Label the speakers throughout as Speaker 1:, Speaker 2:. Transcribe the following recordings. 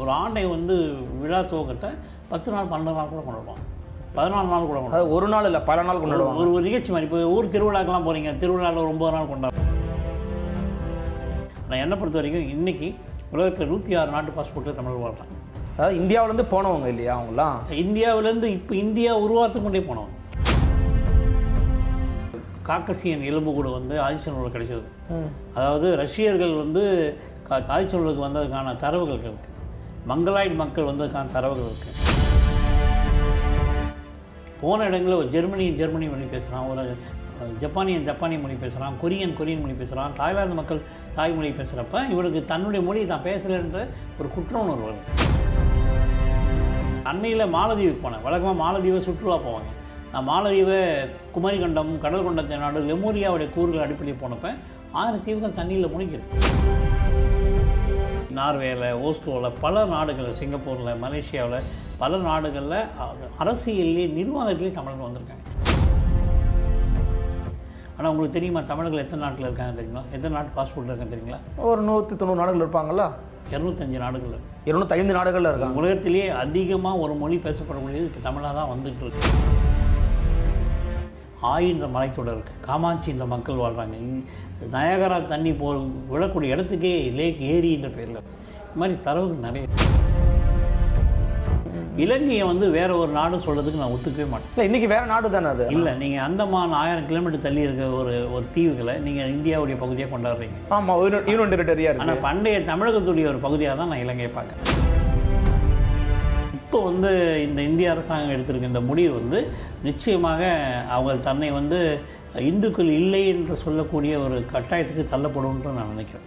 Speaker 1: ஒரு ஆண்டை வந்து விழா துவக்கத்தை பத்து நாள் பன்னெண்டு நாள் கூட கொண்டாடுவோம் பதினாலு நாள் கூட கொண்டாடுவோம்
Speaker 2: அதாவது ஒரு நாள் இல்லை பல நாள் கொண்டாடுவாங்க
Speaker 1: ஒரு ஒரு நிகழ்ச்சி மாதிரி இப்போ ஊர் திருவிழாக்கெல்லாம் போகிறீங்க திருவிழாவில் ஒரு ஒம்பது நாள் கொண்டாடுறோம் நான் என்னை பொறுத்த வரைக்கும் இன்னைக்கு உலகத்தில் நூற்றி ஆறு நாட்டு பாஸ்போர்ட்டில் தமிழ் வாழ்றாங்க
Speaker 2: அதாவது இந்தியாவிலேருந்து போனவங்க இல்லையா அவங்களாம்
Speaker 1: இந்தியாவிலேருந்து இப்போ இந்தியா உருவாத்து கொண்டே போனோம் காக்கசியன் எலும்பு கூட வந்து ஆதிச்சனூரில் கிடைச்சது அதாவது ரஷ்யர்கள் வந்து கா- ஆதிச்சனூருக்கு வந்ததுக்கான தரவுகள் இருக்கு மங்களாய்டு மக்கள் வந்ததுக்கான தரவுகள் இருக்கு போன இடங்களில் ஒரு ஜெர்மனி ஜெர்மனி மொழி பேசுகிறான் ஒரு ஜப்பானியன் ஜப்பானிய மொழி பேசுகிறான் கொரியன் கொரியன் மொழி பேசுகிறான் தாய்லாந்து மக்கள் தாய்மொழி பேசுகிறப்ப இவனுக்கு தன்னுடைய மொழி தான் பேசலைன்ற ஒரு குற்ற உணர்வு வருது அண்மையில் மாலதீவுக்கு போனேன் வழக்கமாக மாலதீவை சுற்றுலா போவாங்க நான் மாலதீவை குமரிகண்டம் கடல் கொண்ட நாடு லெமோரியாவுடைய கூறுகள் அடிப்படையில் போனப்ப ஆயிரம் தீவுகள் தண்ணியில் முழிக்கிறது நார்வேல ஓஸ்லோவில் பல நாடுகளில் சிங்கப்பூரில் மலேசியாவில் பல நாடுகளில் அரசியல்லே நிர்வாகத்திலே தமிழர்கள் வந்திருக்காங்க ஆனால் உங்களுக்கு தெரியுமா தமிழர்கள் எத்தனை நாட்டில் இருக்காங்க தெரியுமா எத்தனை நாட்டு பாஸ்போர்ட் இருக்காங்க தெரியுங்களா
Speaker 2: ஒரு நூற்றி தொண்ணூறு நாடுகள் இருப்பாங்களா
Speaker 1: இரநூத்தஞ்சு நாடுகள் இருக்கு.
Speaker 2: இருநூத்தி நாடுகளில் இருக்காங்க
Speaker 1: உலகத்திலேயே அதிகமாக ஒரு மொழி பேசப்படக்கூடியது இப்போ தமிழாக தான் வந்துட்டு இருக்கு ஆயின்ற மலைத்தொடர் இருக்குது காமாட்சின்ற மக்கள் வாழ்கிறாங்க நயகரா தண்ணி போ விழக்கூடிய இடத்துக்கே லேக் ஏரின்ற பேரில் இந்த மாதிரி தரவுகள் நிறைய இருக்கு. இலங்கையை வந்து வேற ஒரு நாடு சொல்கிறதுக்கு நான் ஒத்துக்கவே மாட்டேன்
Speaker 2: இல்லை இன்னைக்கு வேற நாடு தானே அது
Speaker 1: இல்லை நீங்கள் அந்தமான் ஆயிரம் கிலோமீட்டர் தள்ளி இருக்க ஒரு ஒரு தீவுகளை நீங்கள் இந்தியாவுடைய பகுதியாக கொண்டாடுறீங்க
Speaker 2: ஆமாம் யூனியன் டெரிட்டரியாக இருக்கு
Speaker 1: ஆனால் பண்டைய தமிழகத்துடைய ஒரு பகுதியாக தான் நான் இலங்கையை பார்க்குறேன் இப்போ வந்து இந்த இந்திய அரசாங்கம் எடுத்திருக்க இந்த முடிவு வந்து நிச்சயமாக அவங்க தன்னை வந்து இந்துக்கள் இல்லை என்று சொல்லக்கூடிய ஒரு கட்டாயத்துக்கு தள்ளப்படும்னு நான் நினைக்கிறேன்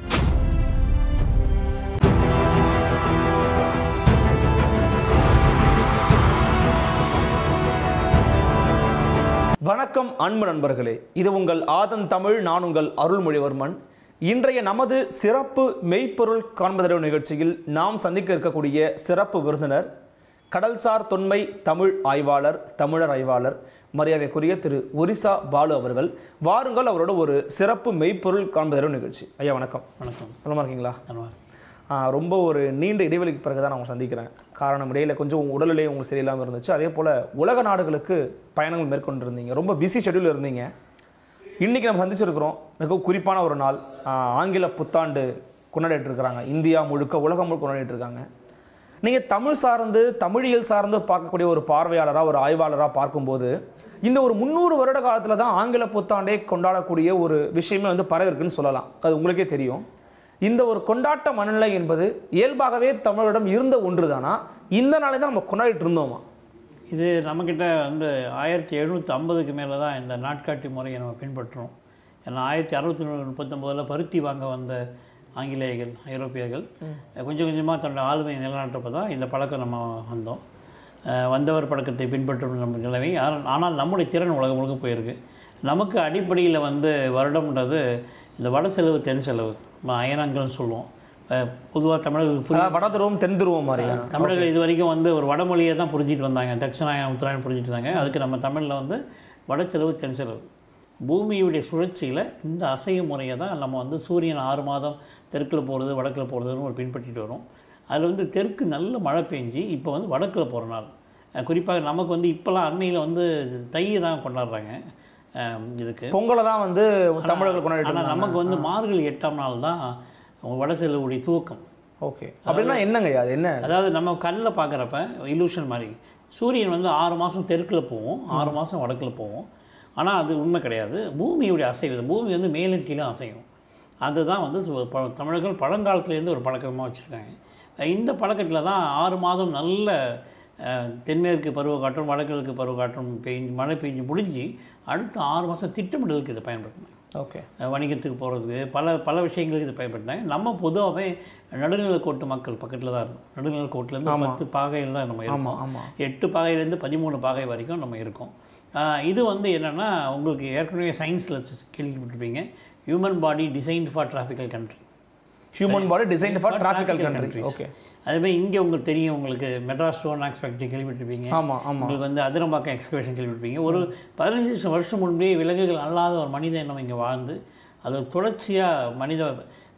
Speaker 2: வணக்கம் அன்பு நண்பர்களே இது உங்கள் ஆதன் தமிழ் நான் உங்கள் அருள்மொழிவர்மன் இன்றைய நமது சிறப்பு மெய்ப்பொருள் காண்பதறிவு நிகழ்ச்சியில் நாம் சந்திக்க இருக்கக்கூடிய சிறப்பு விருந்தினர் கடல்சார் தொன்மை தமிழ் ஆய்வாளர் தமிழர் ஆய்வாளர் மரியாதைக்குரிய திரு ஒரிசா பாலு அவர்கள் வாருங்கள் அவரோட ஒரு சிறப்பு மெய்ப்பொருள் காண்பதறிவு நிகழ்ச்சி ஐயா வணக்கம்
Speaker 1: வணக்கம்
Speaker 2: நலமா இருக்கீங்களா
Speaker 1: ஆமா.
Speaker 2: ஆ, ரொம்ப ஒரு நீண்ட இடைவெளிக்கு பிறகு தான் நான் உங்களை சந்திக்கிறேன் காரணம் இடையில கொஞ்சம் உங்க உடல்நிலை உங்களுக்கு சரியில்லாமல் இருந்துச்சு அதே போல் உலக நாடுகளுக்கு பயணங்கள் மேற்கொண்டிருந்தீங்க ரொம்ப பிஸி ஷெட்யூல் இருந்தீங்க இன்றைக்கி நம்ம சந்திச்சிருக்கிறோம் மிக குறிப்பான ஒரு நாள் ஆ, ஆங்கில புத்தாண்டு கொண்டாடிட்டு இருக்கிறாங்க இந்தியா முழுக்க உலகம் முழுக்க கொண்டாடிட்டு இருக்காங்க நீங்கள் தமிழ் சார்ந்து தமிழியல் சார்ந்து பார்க்கக்கூடிய ஒரு பார்வையாளராக ஒரு ஆய்வாளராக பார்க்கும்போது இந்த ஒரு முந்நூறு வருட காலத்தில் தான் ஆங்கில புத்தாண்டை கொண்டாடக்கூடிய ஒரு விஷயமே வந்து பரவி இருக்குன்னு சொல்லலாம் அது உங்களுக்கே தெரியும் இந்த ஒரு கொண்டாட்ட மனநிலை என்பது இயல்பாகவே தமிழரிடம் இருந்த ஒன்று தானா இந்த நாளை தான் நம்ம கொண்டாடிட்டு இருந்தோமா
Speaker 1: இது நம்மக்கிட்ட வந்து ஆயிரத்தி எழுநூற்றி ஐம்பதுக்கு மேலே தான் இந்த நாட்காட்டி முறையை நம்ம பின்பற்றுறோம் ஏன்னா ஆயிரத்தி அறுநூத்தி முப்பத்தொம்போதில் பருத்தி வாங்க வந்த ஆங்கிலேயர்கள் ஐரோப்பியர்கள் கொஞ்சம் கொஞ்சமாக தன்னோட ஆளுமையை நிலைநாட்டப்போ தான் இந்த பழக்கம் நம்ம வந்தோம் அஹ் வந்தவர் பழக்கத்தை பின்பற்றும் நம்ம நிலைமை ஆனா- ஆனால் நம்முடைய திறன் உலகம் முழுக்க போயிருக்கு நமக்கு அடிப்படையில் வந்து வருடம்ன்றது இந்த வட செலவு தென் செலவு நம்ம அயனங்கள்னு சொல்லுவோம் பொதுவாக தமிழர்களுக்கு புரிய
Speaker 2: அதாவது வட துருவம் தென் துருவம் மாதிரியா
Speaker 1: தமிழர்கள் இது வரைக்கும் வந்து ஒரு வடமொழியை தான் புரிஞ்சிட்டு வந்தாங்க தட்சிணாயனம் உத்தராயணம் புரிஞ்சிட்டு இருந்தாங்க அதுக்கு நம்ம தமிழில் வந்து வடச்செலவு தென்செலவு பூமியுடைய சுழற்சியில் இந்த அசைய முறையை தான் நம்ம வந்து சூரியன் ஆறு மாதம் தெற்கில் போகிறது வடக்கில் போகிறதுன்னு ஒரு பின்பற்றிட்டு வரோம் அதில் வந்து தெற்கு நல்ல மழை பெஞ்சு இப்போ வந்து வடக்கில் போகிற நாள் அஹ் குறிப்பாக நமக்கு வந்து இப்போல்லாம் அண்மையில் வந்து தையை தான் கொண்டாடுறாங்க அஹ் இதுக்கு
Speaker 2: பொங்கலை தான் வந்து தமிழர்கள் கொண்டாடிட்டு
Speaker 1: ஆனால்
Speaker 2: இருந்தாங்க
Speaker 1: நமக்கு வந்து மார்கழி எட்டாம் நாள் தான் வடசெலவுடைய துவக்கம்
Speaker 2: ஓகே அப்படின்னா என்னங்கய்யா அது என்ன
Speaker 1: அதாவது நம்ம கண்ணில் பார்க்குறப்ப இலூஷன் மாதிரி சூரியன் வந்து ஆறு மாதம் தெற்கில் போகும் ஆறு மாதம் வடக்கில் போகும் ஆனால் அது உண்மை கிடையாது பூமியுடைய அசைவு பூமி வந்து மேலும் கீழே அசையும் அதுதான் வந்து சு- ப- தமிழர்கள் பழங்காலத்துலேருந்து ஒரு பழக்கமாக வச்சுருக்காங்க இந்த பழக்கத்தில் தான் ஆறு மாதம் நல்ல அஹ், தென்மேற்கு பருவக்காற்றும் வடகிழக்கு பருவக்காற்றும் பெய்ஞ்சு மழை பெஞ்சு முடிஞ்சு அடுத்த ஆறு மாதம் திட்டமிடலுக்கு இதை பயன்படுத்தினாங்க
Speaker 2: ஓகே
Speaker 1: அஹ் வணிகத்துக்கு போகிறதுக்கு பல பல விஷயங்களுக்கு இது பயன்படுத்தாங்க நம்ம பொதுவாகவே நடுநிலக்கோட்டு மக்கள் பக்கத்தில் தான் இருக்கும் நடுநிலக்கோட்டிலேருந்து பத்து பாகையில் தான் நம்ம இருக்கோம்
Speaker 2: ஆமாம் ஆமாம்
Speaker 1: எட்டு பாகையிலேருந்து பதிமூணு பாகை வரைக்கும் நம்ம இருக்கோம் அஹ் இது வந்து என்னென்னா உங்களுக்கு ஏற்கனவே சயின்ஸில் கேள்விப்பட்டிருப்பீங்க human body designed for tropical country
Speaker 2: human body design for tropical country okay
Speaker 1: அதுமாதிரி இங்கே உங்களுக்கு தெரியும் உங்களுக்கு மெட்ராஸ் ஸ்டோன் ஆக்ஸ் ஃபேக்ட்ரி கேள்விப்பட்டிருப்பீங்க
Speaker 2: ஆமாம் ஆமாம்
Speaker 1: உங்களுக்கு வந்து அதிரம்பாக்கம் எக்ஸ்கவேஷன் கேள்விப்பட்டிருப்பீங்க ஒரு பதினஞ்சு வருஷம் முன்பே விலங்குகள் அல்லாத ஒரு மனித இனம் இங்கே வாழ்ந்து அது தொடர்ச்சியாக மனித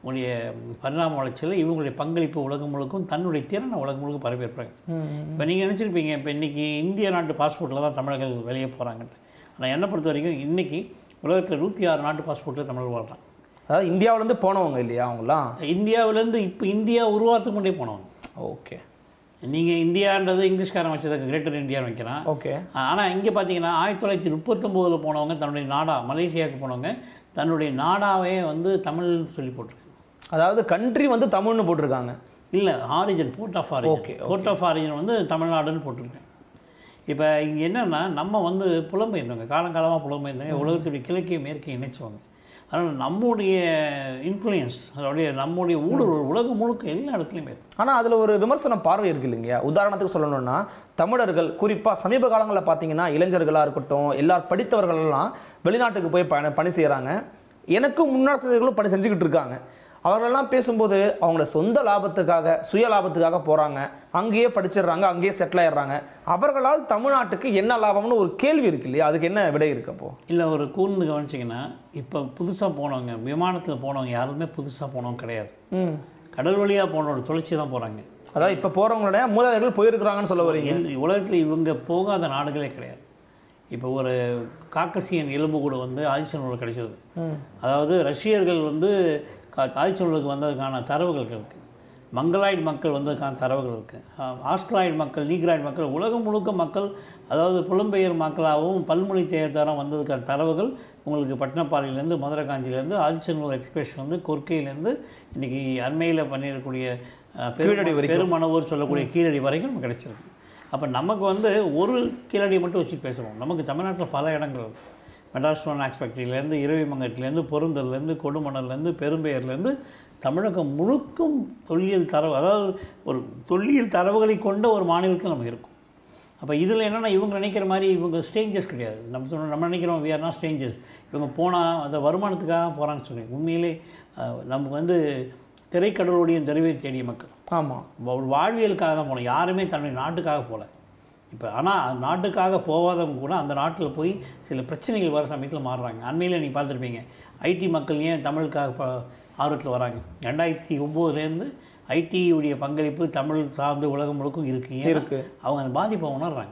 Speaker 1: உங்களுடைய பரிணாம வளர்ச்சியில் இவங்களுடைய பங்களிப்பு உலகம் முழுக்கும் தன்னுடைய திறனை உலகம் முழுக்க பரப்பியிருப்பாங்க இப்போ நீங்கள் நினச்சிருப்பீங்க இப்போ இன்றைக்கி இந்திய நாட்டு பாஸ்போர்ட்டில் தான் தமிழர்கள் வெளியே போகிறாங்கன்ட்டு ஆனால் என்னை பொறுத்த வரைக்கும் இன்றைக்கி உலகத்தில் நூற்றி ஆறு நாட்டு பாஸ்போர்ட்டில் தமிழர்கள் வாழ்றாங்க
Speaker 2: அதாவது இந்தியாவிலேருந்து போனவங்க இல்லையா அவங்களாம்
Speaker 1: இந்தியாவிலேருந்து இப்போ இந்தியா உருவாத்து கொண்டே போனவங்க
Speaker 2: ஓகே
Speaker 1: நீங்கள் இந்தியான்றது இங்கிலீஷ்காரன் வச்சதுக்கு கிரேட்டர் இந்தியான்னு வைக்கிறான்
Speaker 2: ஓகே
Speaker 1: ஆனால் இங்கே பார்த்தீங்கன்னா ஆயிரத்தி தொள்ளாயிரத்தி முப்பத்தொம்போதில் போனவங்க தன்னுடைய நாடா மலேசியாவுக்கு போனவங்க தன்னுடைய நாடாவே வந்து தமிழ் சொல்லி போட்டிருக்கு
Speaker 2: அதாவது கண்ட்ரி வந்து தமிழ்னு போட்டிருக்காங்க
Speaker 1: இல்லை origin port of origin
Speaker 2: Okay,
Speaker 1: port of origin வந்து தமிழ்நாடுன்னு போட்டிருக்கேன் இப்போ இங்கே என்னென்னா நம்ம வந்து புலம்பெயர்ந்தவங்க காலங்காலமாக புலம்பெயர்ந்தவங்க உலகத்துடைய கிழக்கே மேற்கே இணைச்சவங்க அதனால் நம்முடைய இன்ஃப்ளூயன்ஸ் அதோடைய நம்முடைய ஊடுருவல் உலகம் முழுக்க எல்லா இடத்துலையுமே இருக்கு.
Speaker 2: ஆனால் அதில் ஒரு விமர்சன பார்வை இருக்கு இல்லைங்கய்யா உதாரணத்துக்கு சொல்லணும்னா தமிழர்கள் குறிப்பாக சமீப காலங்களில் பார்த்தீங்கன்னா இளைஞர்களாக இருக்கட்டும் எல்லார் படித்தவர்கள் எல்லாம் வெளிநாட்டுக்கு போய் பணி பணி செய்கிறாங்க எனக்கு முன்னாள் பணி செஞ்சுக்கிட்டு இருக்காங்க அவர்களெல்லாம் பேசும்போது அவங்கள சொந்த லாபத்துக்காக சுய லாபத்துக்காக போகிறாங்க அங்கேயே படிச்சிடுறாங்க அங்கேயே செட்டில் ஆயிடுறாங்க அவர்களால் தமிழ்நாட்டுக்கு என்ன லாபம்னு ஒரு கேள்வி இருக்கு இல்லையா அதுக்கு என்ன விடை இருக்கு அப்போ
Speaker 1: இல்லை ஒரு கூர்ந்து கவனிச்சிங்கன்னா இப்போ புதுசாக போனவங்க விமானத்தில் போனவங்க யாருமே புதுசாக போனவங்க கிடையாது
Speaker 2: ம்
Speaker 1: கடல் வழியாக போனோட தொலைச்சி தான் போகிறாங்க
Speaker 2: அதாவது இப்போ போகிறவங்களோட மூதாதையர்கள் போயிருக்கிறாங்கன்னு சொல்ல வரீங்க
Speaker 1: எந்த உலகத்தில் இவங்க போகாத நாடுகளே கிடையாது இப்போ ஒரு காக்கசியன் எலும்பு கூட வந்து ஆதிச்சனூரில் கிடைச்சது அதாவது ரஷ்யர்கள் வந்து கா- ஆதிச்சனூருக்கு வந்ததுக்கான தரவுகள் இருக்குது மங்களாய்டு மக்கள் வந்ததுக்கான தரவுகள் இருக்குது ஆஸ்ட்ராய்டு மக்கள் நீக்ராய்டு மக்கள் உலகம் முழுக்க மக்கள் அதாவது புலம்பெயர் மக்களாகவும் பல்மொழி தேர்தரம் வந்ததுக்கான தரவுகள் உங்களுக்கு பட்டினப்பாளையிலேருந்து மதுரை காஞ்சியிலேருந்து ஆதிச்சனூர் எக்ஸ்பிரஸ் வந்து கொர்க்கையிலேருந்து இன்றைக்கி அண்மையில் பண்ணியிருக்கக்கூடிய அஹ்,
Speaker 2: கீழடி
Speaker 1: பெரும் பெருமணவூர் சொல்லக்கூடிய கீழடி வரைக்கும் நமக்கு கிடைச்சிருக்கு அப்போ நமக்கு வந்து ஒரு கீழடியை மட்டும் வச்சு பேசுகிறோம் நமக்கு தமிழ்நாட்டில் பல இடங்கள் இருக்கு மெட்ராஸ் மேக்ஸ் ஃபேக்ட்ரியிலேருந்து இரவிமங்கலத்துலேருந்து பொருந்தல்லேருந்து கொடுமணல்லேருந்து பெரும்பெயர்லேருந்து தமிழகம் முழுக்கும் தொல்லியல் தரவு அதாவது ஒரு தொல்லியல் தரவுகளை கொண்ட ஒரு மாநிலத்தில் நம்ம இருக்கும் அப்போ இதில் என்னென்னா இவங்க நினைக்கிற மாதிரி இவங்க ஸ்ட்ரேஞ்சர்ஸ் கிடையாது நம்ம சொன்ன நம்ம நினைக்கிறோம் we are not ஸ்ட்ரேஞ்சர்ஸ் இவங்க போனால் அந்த வருமானத்துக்காக போகிறான்னு சொல்லி உண்மையிலே அஹ், நமக்கு வந்து திரைக்கடலுடைய தெருவை தேடிய மக்கள்
Speaker 2: ஆமாம்
Speaker 1: ஒரு வாழ்வியலுக்காக தான் போனோம் யாருமே தன்னுடைய நாட்டுக்காக போகல இப்போ ஆனால் நாட்டுக்காக போகாதவங்க கூட அந்த நாட்டில் போய் சில பிரச்சனைகள் வர சமயத்தில் மாறுறாங்க அண்மையில் நீங்கள் பார்த்துருப்பீங்க ஐடி மக்கள் ஏன் தமிழுக்காக ப ஆர்வத்தில் வராங்க ரெண்டாயிரத்தி ஒம்போதுலேருந்து ஐடியுடைய பங்களிப்பு தமிழ் சார்ந்த உலகம் முழுக்கும் இருக்குது ஏன்னா
Speaker 2: இருக்கு.
Speaker 1: அவங்க அந்த பாதிப்பை உணர்றாங்க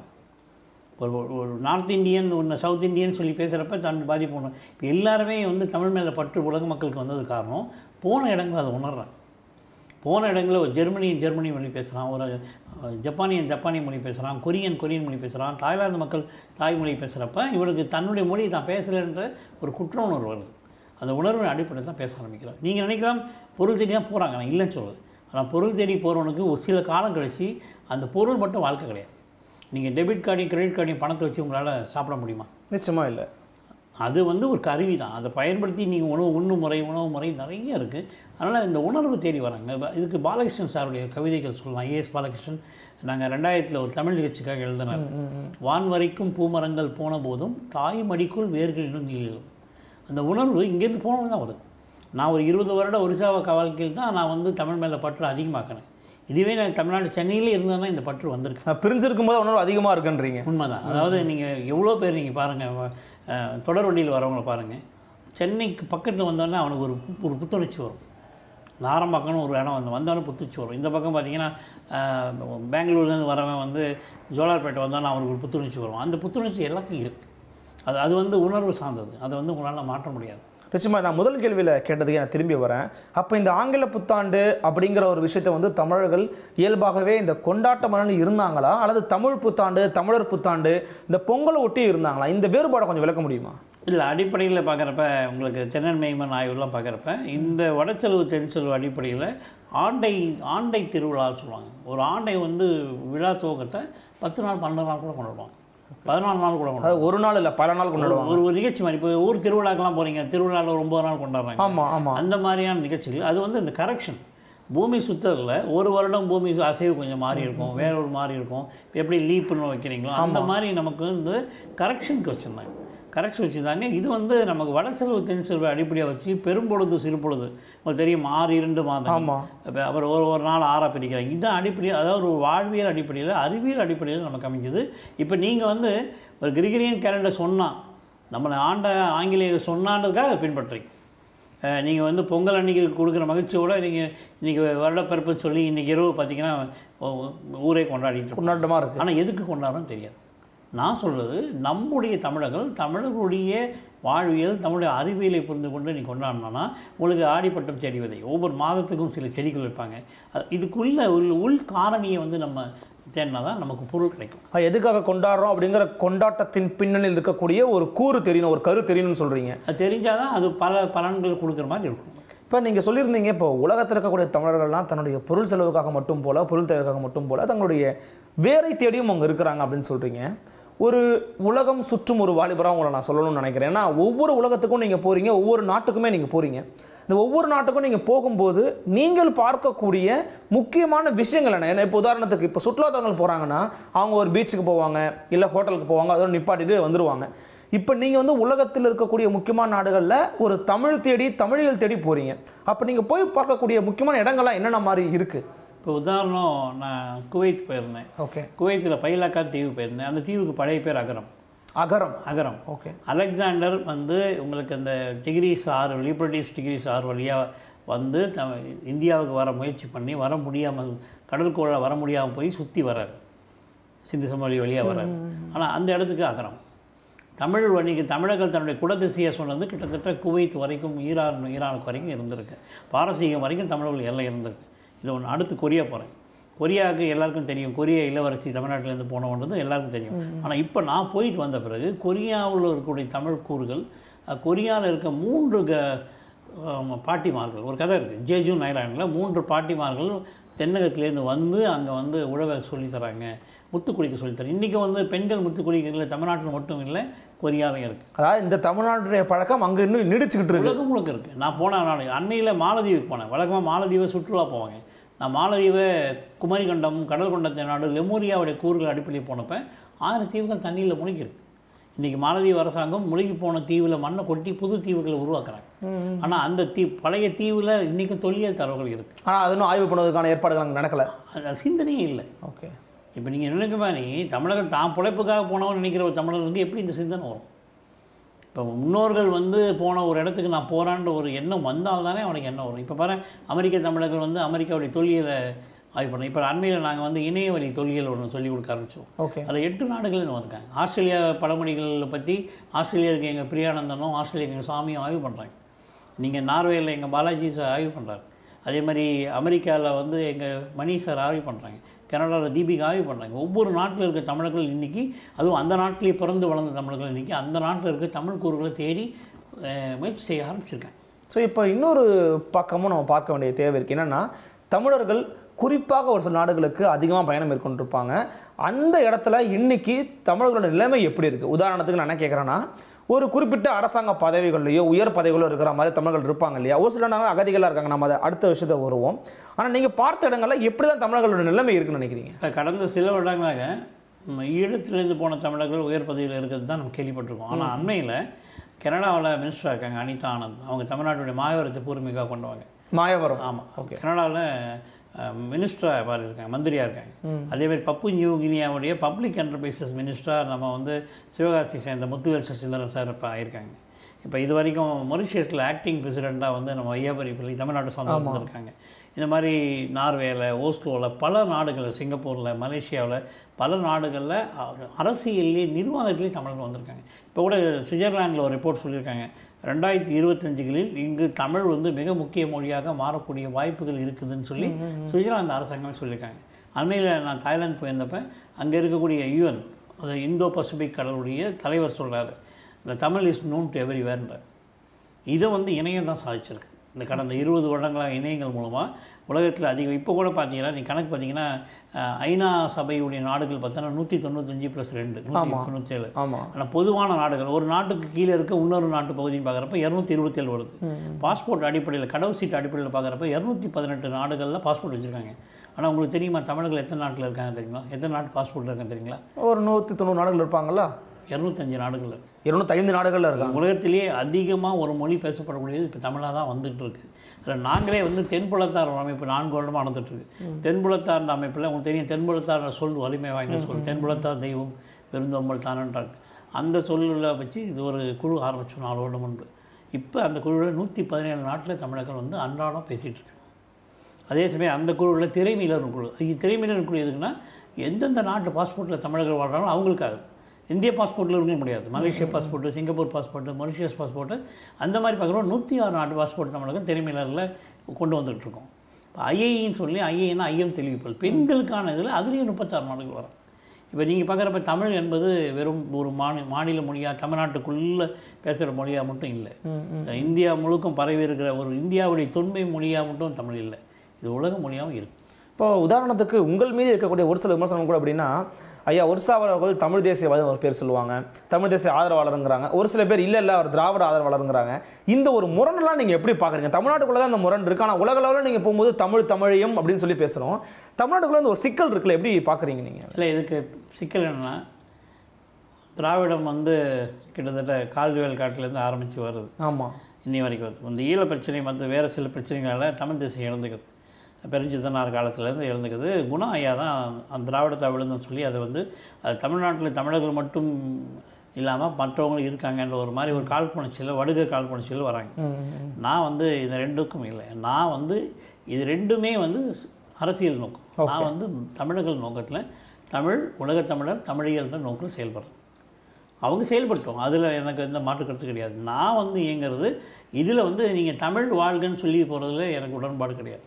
Speaker 1: ஒரு ஒரு- ஒரு நார்த் இந்தியன் ஒன்று சவுத் இந்தியன் சொல்லி பேசுகிறப்ப தன் பாதிப்பு உணர் இப்போ எல்லாருமே வந்து தமிழ் மேலே பற்று உலக மக்களுக்கு வந்தது காரணம் போன இடங்கள் அதை உணர்றாங்க போன இடங்களில் ஒரு ஜெர்மனியன் ஜெர்மனி மொழி பேசுகிறான் ஒரு அஹ், ஜப்பானியன் ஜப்பானிய மொழி பேசுகிறான் கொரியன் கொரியன் மொழி பேசுகிறான் தாய்லாந்து மக்கள் தாய்மொழி பேசுகிறப்ப இவனுக்கு தன்னுடைய மொழி தான் பேசலைன்ற ஒரு குற்ற உணர்வு வருது அந்த உணர்வின் அடிப்படையில் தான் பேச ஆரம்பிக்கிறான் நீங்கள் நினைக்கலாம் பொருள் தேடி தான் போகிறாங்க நான் இல்லைன்னு சொல்லுது ஆனால் பொருள் தேடி போகிறவனுக்கு ஒரு சில காலம் கழிச்சு அந்த பொருள் மட்டும் வாழ்க்கை கிடையாது நீங்கள் டெபிட் கார்டையும் கிரெடிட் கார்டையும் பணத்தை வச்சு உங்களால் சாப்பிட முடியுமா
Speaker 2: நிச்சயமாக இல்லை
Speaker 1: அது வந்து ஒரு கருவி தான் அதை பயன்படுத்தி நீங்கள் உணவு உண்ணும் முறை உணவு முறை நிறைய இருக்குது அதனால் இந்த உணர்வு தேடி வராங்க இப்ப இதுக்கு பாலகிருஷ்ணன் சாருடைய கவிதைகள் சொல்லலாம் ஏஎஸ் பாலகிருஷ்ணன் நாங்கள் ரெண்டாயிரத்தில் ஒரு தமிழ் நிகழ்ச்சிக்காக எழுதினார் வான் வரைக்கும் பூமரங்கள் போன போதும் தாய் மடிக்குள் வேர்கள் இன்னும் நீளும் அந்த உணர்வு இங்கேருந்து போனது தான் வருது நான் ஒரு இருபது வருட ஒரிசாவ வாழ்க்கையில் தான் நான் வந்து தமிழ் மேலே பற்று அதிகமாக்கினேன் இதுவே நான் தமிழ்நாடு சென்னையிலே இருந்தேன்னா இந்த பற்று வந்திருக்கு
Speaker 2: அஹ் பிரிஞ்சிருக்கும் போது உணர்வு அதிகமாக இருக்குன்றீங்க
Speaker 1: உண்மைதான் அதாவது நீங்கள் எவ்வளோ பேர் நீங்கள் பாருங்கள் தொடர் வண்டியில் வரவங்கள பாருங்கள் சென்னைக்கு பக்கத்தில் வந்தோடனே அவனுக்கு ஒரு பு- ஒரு புத்துணர்ச்சி வரும் நாரம்பாக்கம்னு ஒரு இடம் வந்து வந்தோடனே புத்துணர்ச்சி வரும் இந்த பக்கம் பார்த்தீங்கன்னா அஹ், பெங்களூர்லேருந்து வரவன் வந்து ஜோலார்பேட்டை வந்தோடனே அவனுக்கு ஒரு புத்துணர்ச்சி வரும் அந்த புத்துணர்ச்சி எல்லாத்தையும் இருக்குது அது அது வந்து உணர்வு சார்ந்தது அதை வந்து உங்களால் மாற்ற முடியாது
Speaker 2: நிச்சயமா நான் முதல் கேள்வியில் கேட்டதுக்கு நான் திரும்பி வரேன் அப்போ இந்த ஆங்கில புத்தாண்டு அப்படிங்கிற ஒரு விஷயத்தை வந்து தமிழர்கள் இயல்பாகவே இந்த கொண்டாட்ட மனநிலை இருந்தாங்களா அல்லது தமிழ் புத்தாண்டு தமிழர் புத்தாண்டு இந்த பொங்கலை ஒட்டி இருந்தாங்களா இந்த வேறுபாடை கொஞ்சம் விளக்க முடியுமா
Speaker 1: இல்லை அடிப்படையில் பார்க்குறப்ப உங்களுக்கு தென்னன் மெய்மன் ஆய்வுலாம் பார்க்குறப்ப இந்த வடச்செலவு தென்செலவு அடிப்படையில் ஆண்டை ஆண்டை திருவிழான்னு சொல்லுவாங்க ஒரு ஆண்டை வந்து விழா துவக்கத்தை பத்து நாள் பன்னெண்டு நாள் கூட கொண்டாடுவாங்க பதினாலு நாள் கூட கொண்டாடுவாங்க
Speaker 2: அதாவது ஒரு நாள் இல்லை பல நாள் கொண்டாடுவாங்க
Speaker 1: ஒரு ஒரு நிகழ்ச்சி மாதிரி இப்போ ஊர் திருவிழாக்கெல்லாம் போகிறீங்க திருவிழாவில் ஒரு ஒம்பது நாள் கொண்டாடுறாங்க
Speaker 2: ஆமாம் ஆமாம்
Speaker 1: அந்த மாதிரியான நிகழ்ச்சிகள் அது வந்து இந்த கரெக்ஷன் பூமி சுத்தத்தில் ஒரு வருடம் பூமி அசைவு கொஞ்சம் மாறி இருக்கும் வேற ஒரு மாதிரி இருக்கும் இப்ப எப்படி லீப்புன்னு வைக்கிறீங்களோ அந்த மாதிரி நமக்கு வந்து கரெக்ஷனுக்கு வச்சுருந்தாங்க கரெக்ஷன் வச்சுருந்தாங்க இது வந்து நமக்கு வட செலவு தென் செலவு அடிப்படையாக வச்சு பெரும்பொழுது சிறுபொழுது உங்களுக்கு தெரியும் ஆறு இரண்டு மாதம்
Speaker 2: ஆமாம்
Speaker 1: அப்ப அப்புறம் ஒரு ஒரு நாள் ஆறாக பிரிக்கிறாங்க இதுதான் அடிப்படையில் அதாவது ஒரு வாழ்வியல் அடிப்படையில் அறிவியல் அடிப்படையில் நமக்கு அமைஞ்சது இப்போ நீங்கள் வந்து ஒரு கிரிகரியன் கேலண்டர் சொன்னால் நம்மளை ஆண்ட ஆங்கிலேயர் சொன்னான்றதுக்காக அதை பின்பற்றுறீங்க நீங்கள் வந்து பொங்கல் அன்னைக்கு கொடுக்குற மகிழ்ச்சியோட நீங்கள் இன்றைக்கி வருடப்பிறப்பு சொல்லி இன்றைக்கி இரவு பார்த்தீங்கன்னா ஊ- ஊரே கொண்டாடிட்டு இருக்கோம்
Speaker 2: கொண்டாட்டமாக இருக்குது
Speaker 1: ஆனால் எதுக்கு கொண்டாடுறோம் தெரியாது நான் சொல்கிறது நம்முடைய தமிழர்கள் தமிழர்களுடைய வாழ்வியல் தமிழுடைய அறிவியலை புரிந்து கொண்டு நீ கொண்டாடினோன்னா உங்களுக்கு ஆடிப்பட்டம் செடி விதை ஒவ்வொரு மாதத்துக்கும் சில செடிகள் வைப்பாங்க அது இதுக்குள்ள உள் உள் காரணியை வந்து நம்ம தேடினா தான் நமக்கு பொருள் கிடைக்கும்
Speaker 2: அது எதுக்காக கொண்டாடுறோம் அப்படிங்கிற கொண்டாட்டத்தின் பின்னணியில் இருக்கக்கூடிய ஒரு கூறு தெரியணும் ஒரு கரு தெரியணும்னு சொல்கிறீங்க
Speaker 1: அது தெரிஞ்சால் தான் அது பல பலன்கள் கொடுக்குற மாதிரி இருக்கும்
Speaker 2: இப்போ நீங்கள் சொல்லியிருந்தீங்க இப்போ உலகத்தில் இருக்கக்கூடிய தமிழர்கள்லாம் தன்னுடைய பொருள் செலவுக்காக மட்டும் போல பொருள் தேவைக்காக மட்டும் போல தங்களுடைய வேரை தேடியும் அவங்க இருக்கிறாங்க அப்படின்னு சொல்கிறீங்க ஒரு உலகம் சுற்றும் ஒரு வாலிபராக உங்களை நான் சொல்லணும்னு நினைக்கிறேன் ஏன்னா ஒவ்வொரு உலகத்துக்கும் நீங்கள் போகிறீங்க ஒவ்வொரு நாட்டுக்குமே நீங்கள் போகிறீங்க இந்த ஒவ்வொரு நாட்டுக்கும் நீங்கள் போகும்போது நீங்கள் பார்க்கக்கூடிய முக்கியமான விஷயங்கள் என்ன ஏன்னா இப்போ உதாரணத்துக்கு இப்போ சுற்றுலாத்தலங்கள் போகிறாங்கன்னா அவங்க ஒரு பீச்சுக்கு போவாங்க இல்லை ஹோட்டலுக்கு போவாங்க அதோட நிப்பாட்டிட்டு வந்துடுவாங்க இப்போ நீங்கள் வந்து உலகத்தில் இருக்கக்கூடிய முக்கியமான நாடுகளில் ஒரு தமிழ் தேடி தமிழியல் தேடி போகிறீங்க அப்போ நீங்கள் போய் பார்க்கக்கூடிய முக்கியமான இடங்கள்லாம் என்னென்ன மாதிரி இருக்குது
Speaker 1: இப்போ உதாரணம் நான் குவைத் போயிருந்தேன்
Speaker 2: ஓகே
Speaker 1: குவைத்தில் பைலாக்கா தீவு போயிருந்தேன் அந்த தீவுக்கு பழைய பேர் அகரம்
Speaker 2: அகரம்
Speaker 1: அகரம்
Speaker 2: ஓகே
Speaker 1: அலெக்சாண்டர் வந்து உங்களுக்கு அந்த டிகிரிஸ் ஆறு லிபர்டிஸ் டிகிரிஸ் ஆறு வழியாக வந்து த இந்தியாவுக்கு வர முயற்சி பண்ணி வர முடியாமல் கடற்கோள வர முடியாமல் போய் சுற்றி வரார் சிந்து சமவெளி வழியாக வரார் ஆனால் அந்த இடத்துக்கு அகரம் தமிழ் வணிக தமிழர்கள் தன்னுடைய குடதிசையை சொன்னது கிட்டத்தட்ட குவைத் வரைக்கும் ஈரான் ஈரானுக்கு வரைக்கும் இருந்திருக்கு பாரசீகம் வரைக்கும் தமிழர்கள் எல்லை இருந்திருக்கு இது ஒன்று அடுத்து கொரியா போகிறேன் கொரியாவுக்கு எல்லாருக்கும் தெரியும் கொரிய இளவரசி தமிழ்நாட்டிலேருந்து போனவன்றது எல்லாருக்கும் தெரியும் ஆனால் இப்போ நான் போயிட்டு வந்த பிறகு கொரியாவில் இருக்கக்கூடிய தமிழ் கூறுகள் அஹ், கொரியாவில் இருக்க மூன்று க ஆமா, பாட்டிமார்கள் ஒரு கதை இருக்குது ஜேஜு நைலாண்டில் மூன்று பாட்டிமார்கள் தென்னகத்திலேருந்து வந்து அங்கே வந்து உழவை சொல்லித் தராங்க முத்து குளிக்க சொல்லித் தராங்க இன்றைக்கி வந்து பெண்கள் முத்து குளிக்கிறதுல தமிழ்நாட்டில் மட்டும் இல்லை கொரியாலையும் இருக்குது
Speaker 2: அதாவது இந்த தமிழ்நாட்டுடைய பழக்கம் அங்கே இன்னும் நீடிச்சுக்கிட்டு இருக்கு
Speaker 1: உலகம் முழுக்க இருக்குது நான் போன நாடு அண்மையில் மாலதீவுக்கு போனேன் வழக்கமாக மாலதீவை சுற்றுலா போவாங்க நான் மாலதீவை குமரிக்கண்டம் கடல் கொண்ட நாடு லெமூரியாவுடைய கூறுகள் அடிப்படையில் போனப்போ ஆயிரம் தீவுகள் தண்ணியில் முழுகிருக்கு இன்றைக்கி மாலதீவு அரசாங்கம் முழுகி போன தீவில் மண்ணை கொட்டி புது தீவுகளை உருவாக்குறாங்க ஆனால் அந்த தீ பழைய தீவில் இன்றைக்கும் தொல்லியல் தரவுகள் இருக்குது
Speaker 2: ஆனால் அது இன்னும் ஆய்வு பண்ணுவதற்கான ஏற்பாடுகள் அங்கே நடக்கலை
Speaker 1: அது அது சிந்தனையே இல்லை
Speaker 2: ஓகே
Speaker 1: இப்போ நீங்கள் நினைக்க மாதிரி தமிழகம் தான் பிழைப்புக்காக போனவன் நினைக்கிற ஒரு தமிழர்களுக்கு எப்படி இந்த சிந்தனை வரும் இப்போ முன்னோர்கள் வந்து போன ஒரு இடத்துக்கு நான் போகிறான்ற ஒரு எண்ணம் வந்தால் தானே அவனுக்கு எண்ணம் வரும் இப்போ பாரு அமெரிக்க தமிழர்கள் வந்து அமெரிக்காவுடைய தொல்லியலை ஆய்வு பண்ணோம் இப்போ அண்மையில் நாங்கள் வந்து இணைய வழி தொல்லியல் ஒன்று சொல்லிக் கொடுக்க ஆரம்பித்தோம்
Speaker 2: ஓகே
Speaker 1: அதில் எட்டு நாடுகள் வந்திருக்காங்க ஆஸ்திரேலியா பழமொழிகளை பற்றி ஆஸ்திரேலியாவுக்கு எங்கள் பிரியானந்தனும் ஆஸ்திரேலியாவுக்கு எங்கள் சாமியும் ஆய்வு பண்ணுறாங்க நீங்கள் நார்வேயில் எங்கள் பாலாஜி சார் ஆய்வு பண்ணுறாரு அதே மாதிரி அமெரிக்காவில் வந்து எங்கள் மணி சார் ஆய்வு பண்ணுறாங்க கனடாவில் தீபிகா ஆய்வு பண்ணுறாங்க ஒவ்வொரு நாட்டில் இருக்க தமிழர்கள் இன்றைக்கி அதுவும் அந்த நாட்டிலேயே பிறந்து வளர்ந்த தமிழர்கள் இன்றைக்கி அந்த நாட்டில் இருக்க தமிழ் கூறுகளை தேடி அஹ், முயற்சி செய்ய ஆரம்பிச்சிருக்காங்க
Speaker 2: ஸோ இப்போ இன்னொரு பக்கமும் நம்ம பார்க்க வேண்டிய தேவை இருக்குது என்னென்னா தமிழர்கள் குறிப்பாக ஒரு சில நாடுகளுக்கு அதிகமாக பயணம் மேற்கொண்டிருப்பாங்க அந்த இடத்துல இன்னைக்கு தமிழர்களோட நிலைமை எப்படி இருக்குது உதாரணத்துக்கு நான் என்ன கேட்குறேன்னா ஒரு குறிப்பிட்ட அரசாங்க பதவிகள்லையோ உயர் பதவிகளோ இருக்கிற மாதிரி தமிழர்கள் இருப்பாங்க இல்லையா ஒரு சில நாங்கள் அகதிகளாக இருக்காங்க நம்ம அதை அடுத்த விஷயத்தை வருவோம் ஆனால் நீங்கள் பார்த்த இடங்கள்ல எப்படி தான் தமிழர்களோட நிலைமை இருக்குன்னு நினைக்கிறீங்க
Speaker 1: இப்போ கடந்த சில வருடங்களாக நம்ம ஈழத்திலேருந்து போன தமிழர்கள் உயர் பதவியில் இருக்கிறது தான் நம்ம கேள்விப்பட்டிருக்கோம் ஆனால் அண்மையில் கனடாவில் மினிஸ்டராக இருக்காங்க அனிதா ஆனந்த் அவங்க தமிழ்நாட்டுடைய மாயவரத்தை பூர்வீகாக கொண்டவங்க
Speaker 2: மாயவரம்
Speaker 1: ஆமாம் ஓகே கனடாவில் மினிஸ்டராக மாதிரி இருக்காங்க மந்திரியாக இருக்காங்க அதே மாதிரி பப்பு நியூ கினியாவுடைய பப்ளிக் என்டர்பிரைசஸ் மினிஸ்டராக நம்ம வந்து சிவகாசி சேர்ந்த முத்துவேல் சசிதரன் சார் இப்போ ஆயிருக்காங்க இப்போ இது வரைக்கும் மொரிஷியஸில் ஆக்டிங் பிரசிடெண்ட்டாக வந்து நம்ம ஐயாபரி பிள்ளை தமிழ்நாட்டு சொந்தம் இருந்திருக்காங்க இந்த மாதிரி நார்வேல ஓஸ்லோவில் பல நாடுகள் சிங்கப்பூரில் மலேசியாவில் பல நாடுகளில் அரசியல்லே நிர்வாகத்திலே தமிழர்கள் வந்திருக்காங்க இப்போ கூட சுவிட்சர்லாந்தில் ஒரு ரிப்போர்ட் சொல்லியிருக்காங்க ரெண்டாயிரத்தி இருபத்தஞ்சுகளில் இங்கு தமிழ் வந்து மிக முக்கிய மொழியாக மாறக்கூடிய வாய்ப்புகள் இருக்குதுன்னு சொல்லி சுவிட்சர்லாந்து அரசாங்கமே சொல்லியிருக்காங்க அண்மையில் நான் தாய்லாந்து போயிருந்தப்ப அங்கே இருக்கக்கூடிய யுஎன் அது இந்தோ பசிபிக் கடலுடைய தலைவர் சொல்றாரு இந்த Tamil is known to every வேர்ன்ற இதை வந்து இணையம் தான் சாதிச்சிருக்கு இந்த கடந்த இருபது வருடங்களாக இணையங்கள் மூலமாக உலகத்தில் அதிகம் இப்போ கூட பார்த்தீங்கன்னா நீ கணக்கு பார்த்தீங்கன்னா அஹ், ஐநா சபையுடைய நாடுகள் பார்த்தோன்னா நூற்றி தொண்ணூத்தஞ்சு ப்ளஸ் ரெண்டு நூற்றி தொண்ணூற்றேழு
Speaker 2: ஆமாம்
Speaker 1: ஆனால் பொதுவான நாடுகள் ஒரு நாட்டுக்கு கீழே இருக்க இன்னொரு நாட்டு பகுதின்னு பார்க்குறப்ப இரநூத்தி இருபத்தேழு வருது பாஸ்போர்ட் அடிப்படையில் கடவு சீட்டு அடிப்படையில் பார்க்குறப்ப இரநூத்தி பதினெட்டு நாடுகளில் பாஸ்போர்ட் வச்சுருக்காங்க ஆனால் உங்களுக்கு தெரியுமா தமிழர்கள் எத்தனை நாட்டில் இருக்காங்க தெரியுங்களா எத்தனை நாட்டு பாஸ்போர்ட் இருக்காங்க தெரியுங்களா
Speaker 2: ஒரு நூற்றி தொண்ணூறு நாடுகள் இருப்பாங்களா
Speaker 1: இரநூத்தஞ்சு நாடுகள் இருக்கு
Speaker 2: இருநூத்தைந்து நாடுகளில் இருக்காங்க
Speaker 1: உலகத்திலேயே அதிகமாக ஒரு மொழி பேசப்படக்கூடியது இப்போ தமிழாக தான் வந்துட்டு இருக்கு அதில் நாங்களே வந்து தென்புலத்தார் ஒரு அமைப்பு நான்கு வருடமாக நடந்துட்டு இருக்கு தென்புலத்தார் அமைப்பில் உங்களுக்கு தெரியும் தென்புலத்தார் சொல் வலிமை வாய்ந்த சொல் தென்புலத்தார் தெய்வம் பெருந்தோம்பல் தானன்றாங்க அந்த சொல்லில் வச்சு இது ஒரு குழு ஆரம்பித்தோம் நாலு வருடம் முன்பு இப்போ அந்த குழுவில் நூற்றி பதினேழு நாட்டில் தமிழர்கள் வந்து அன்றாடம் பேசிகிட்டு இருக்காங்க அதே சமயம் அந்த குழுவில் திரைமீளர் குழு இ- திரைமீளர் குழு எதுக்குன்னா எந்தெந்த நாட்டு பாஸ்போர்ட்டில் தமிழர்கள் வாழ்றாங்களோ அவங்களுக்காக இந்திய பாஸ்போர்ட்டில் இருக்க முடியாது Malaysia passport Singapore passport Mauritius passport அந்த மாதிரி பார்க்குறோம் நூற்றி ஆறு நாட்டு பாஸ்போர்ட் தமிழகம் திரைமீளரில் கொண்டு வந்துட்டு இருக்கோம் இப்போ ஐஏன்னு சொல்லி ஐஏன்னா ஐயம் தெளிவிப்பல் பெண்களுக்கான இதில் அதுலேயும் முப்பத்தாறு நாடுகள் வரும் இப்போ நீங்கள் பார்க்குறப்ப தமிழ் என்பது வெறும் ஒரு மாநி மாநில மொழியாக தமிழ்நாட்டுக்குள்ளே பேசுகிற மொழியாக மட்டும் இல்லை இந்தியா முழுக்கும் பரவி இருக்கிற ஒரு இந்தியாவுடைய தொன்மை மொழியாக மட்டும் தமிழ் இல்லை இது உலக மொழியாகவும் இருக்குது
Speaker 2: இப்போ உதாரணத்துக்கு உங்கள் மீது இருக்கக்கூடிய ஒரு சில விமர்சனம் கூட அப்படின்னா ஐயா ஒருசாவர்கள் தமிழ் தேசியவாதி ஒரு பேர் சொல்லுவாங்க தமிழ் தேசிய ஆதரவாளருங்கிறாங்க ஒரு சில பேர் இல்லை இல்லை அவர் திராவிட ஆதரவாளருங்கிறாங்க இந்த ஒரு முரண்லாம் நீங்கள் எப்படி பார்க்குறீங்க தமிழ்நாட்டுக்குள்ளே தான் அந்த முரண் இருக்கு ஆனால் உலக அளவில் நீங்கள் போகும்போது தமிழ் தமிழையும் அப்படின்னு சொல்லி பேசுகிறோம் தமிழ்நாட்டுக்குள்ளே இந்த ஒரு சிக்கல் இருக்குல்ல எப்படி பார்க்குறீங்க நீங்கள்
Speaker 1: இல்லை இதுக்கு சிக்கல் என்னன்னா திராவிடம் வந்து கிட்டத்தட்ட கால்துவேல் காட்டிலேருந்து ஆரம்பித்து வருது
Speaker 2: ஆமாம்
Speaker 1: இன்னி வரைக்கும் வருது இந்த ஈழ பிரச்சனை மற்ற வேறு சில பிரச்சனைகளால் தமிழ் தேசியம் இழந்துக்குது பெருஞ்சித்தனார் காலத்துலேருந்து இழந்துக்குது குணா ஐயா தான் அந்த திராவிட தமிழ்னு சொல்லி அதை வந்து அது தமிழ்நாட்டில் தமிழர்கள் மட்டும் இல்லாமல் மற்றவங்களும் இருக்காங்கன்ற ஒரு மாதிரி ஒரு காழ்ப்புணர்ச்சியில் வடுக காழ்ப்புணர்ச்சியில் வராங்க நான் வந்து இந்த ரெண்டுக்கும் இல்லை நான் வந்து இது ரெண்டுமே வந்து அரசியல் நோக்கம் நான் வந்து தமிழர்கள் நோக்கத்தில் தமிழ் உலகத் தமிழர் தமிழியல்ன்ற நோக்கில் செயல்படுறேன் அவங்க செயல்பட்டோம் அதில் எனக்கு எந்த மாற்று கருத்து கிடையாது நான் வந்து இயங்குறது இதில் வந்து நீங்கள் தமிழ் வாழ்கன்னு சொல்லி போகிறதுல எனக்கு உடன்பாடு கிடையாது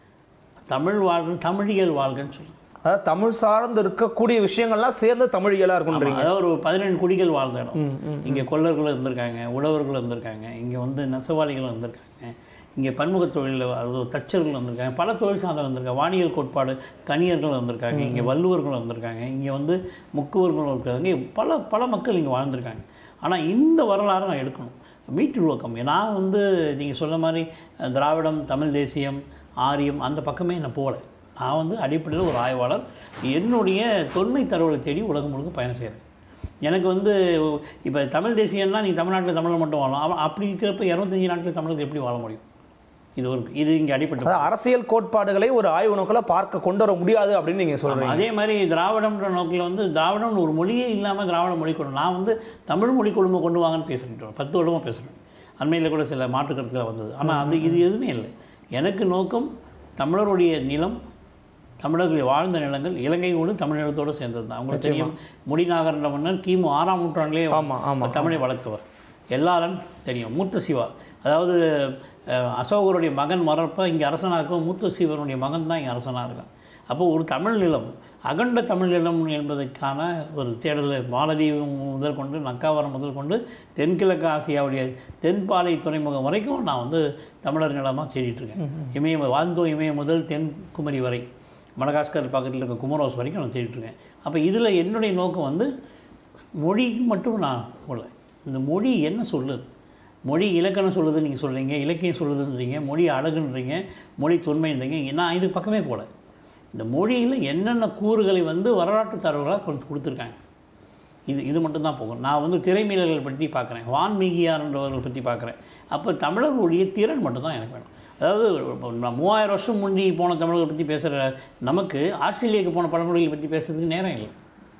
Speaker 1: தமிழ் வாழ்கன்னு தமிழியல் வாழ்கன்னு சொல்லுங்கள்
Speaker 2: அதாவது தமிழ் சார்ந்து இருக்கக்கூடிய விஷயங்கள்லாம் சேர்ந்து தமிழியலாக இருக்குன்றீங்க
Speaker 1: அதாவது ஒரு பதினெண்டு குடிகள் வாழ்ந்த இடம் இங்கே கொல்லர்களும் இருந்திருக்காங்க உழவர்களும் இருந்திருக்காங்க இங்கே வந்து நெசவாளிகளும் இருந்திருக்காங்க இங்கே பன்முக தொழிலில் அது தச்சர்கள் வந்திருக்காங்க பல தொழில் சார்ந்தவங்க வந்திருக்காங்க வானியல் கோட்பாடு கணியர்கள் வந்திருக்காங்க இங்கே வள்ளுவர்கள் வந்திருக்காங்க இங்கே வந்து முக்குவர்களும் இருக்காங்க பல பல மக்கள் இங்கே வாழ்ந்திருக்காங்க ஆனால் இந்த வரலாறை நான் எடுக்கணும் மீட்டுருவக்கம் நான் வந்து நீங்கள் சொன்ன மாதிரி அஹ், திராவிடம் தமிழ் தேசியம் ஆரியம் அந்த பக்கமே நான் போகல நான் வந்து அடிப்படையில் ஒரு ஆய்வாளர் என்னுடைய தொன்மை தரவுகளை தேடி உலகம் முழுக்க பயணம் செய்கிறேன் எனக்கு வந்து இப்போ தமிழ் தேசியம்னா நீ தமிழ்நாட்டில் தமிழர் மட்டும் வாழலாம் அவன் அப்படி இருக்கிறப்ப இரநூத்தஞ்சு நாட்டில் தமிழர்கள் எப்படி வாழ முடியும் இது ஒரு இது இங்கே அடிப்பட்டு
Speaker 2: அதாவது அரசியல் கோட்பாடுகளை ஒரு ஆய்வு நோக்கில் பார்க்க கொண்டு வர முடியாது அப்படின்னு நீங்கள் சொல்கிறீங்க
Speaker 1: அதே மாதிரி திராவிடம்ன்ற நோக்கில் வந்து திராவிடம்னு ஒரு மொழியே இல்லாமல் திராவிட மொழி கொண்டு நான் வந்து தமிழ் மொழி குழுமம் கொண்டு வாங்கன்னு பேசுகிறேன் பத்து வருடமாக பேசுகிறேன் அண்மையில் கூட சில மாற்று கருத்துக்கள் வந்தது ஆனால் அது இது எதுவுமே இல்லை எனக்கு நோக்கம் தமிழருடைய நிலம் தமிழர்கள் வாழ்ந்த நிலங்கள் இலங்கையோடு தமிழகத்தோடு சேர்ந்தது தான் அவங்களுக்கு தெரியும் முடிநாகரன்ற மன்னர் கிமு ஆறாம் நூற்றாண்டிலே
Speaker 2: ஆமாம் ஆமாம்
Speaker 1: தமிழை வளர்த்தவர் எல்லாரும் தெரியும் மூத்த சிவா அதாவது அஹ், அசோகருடைய மகன் மறப்ப இங்கே அரசனாக இருக்கும் மூத்த சிவனுடைய மகன் தான் இங்கே அரசனாக இருக்கான் அப்போ ஒரு தமிழ் நிலம் அகண்ட தமிழ் நிலம் என்பதற்கான ஒரு தேடலை மாலதீவு முதல் கொண்டு நக்காவரம் முதல் கொண்டு தென்கிழக்கு ஆசியாவுடைய தென்பாலை துறைமுகம் வரைக்கும் நான் வந்து தமிழர் நிலமாக தேடிட்டு இருக்கேன் இமய வாந்தோ இமய முதல் தென்குமரி வரை மடகாஸ்கர் பக்கத்தில் இருக்க குமரோஸ் வரைக்கும் நான் தேடிட்டு இருக்கேன் அப்போ இதில் என்னுடைய நோக்கம் வந்து மொழிக்கு மட்டும் நான் போகல இந்த மொழி என்ன சொல்லுது மொழி இலக்கணம் சொல்லுது நீங்கள் சொல்கிறீங்க இலக்கியம் சொல்லுதுன்றீங்க மொழி அழகுன்றீங்க மொழி தொன்மைன்றீங்க நான் இது பக்கமே போகல இந்த மொழியில் என்னென்ன கூறுகளை வந்து வரலாற்று தரவுகளாக கொண்டு கொடுத்துருக்காங்க இது இது மட்டும்தான் போகும் நான் வந்து திரைமீறல்கள் பற்றி பார்க்குறேன் வான்மீகியார்ன்றவர்கள் பற்றி பார்க்குறேன் அப்போ தமிழர்களுடைய திறன் மட்டும்தான் எனக்கு வேணும் அதாவது நான் மூவாயிரம் வருஷம் முந்தி போன தமிழர்கள் பற்றி பேசுகிற நமக்கு ஆஸ்திரேலியாவுக்கு போன பழமொழிகளை பற்றி பேசுறதுக்கு நேரம் இல்லை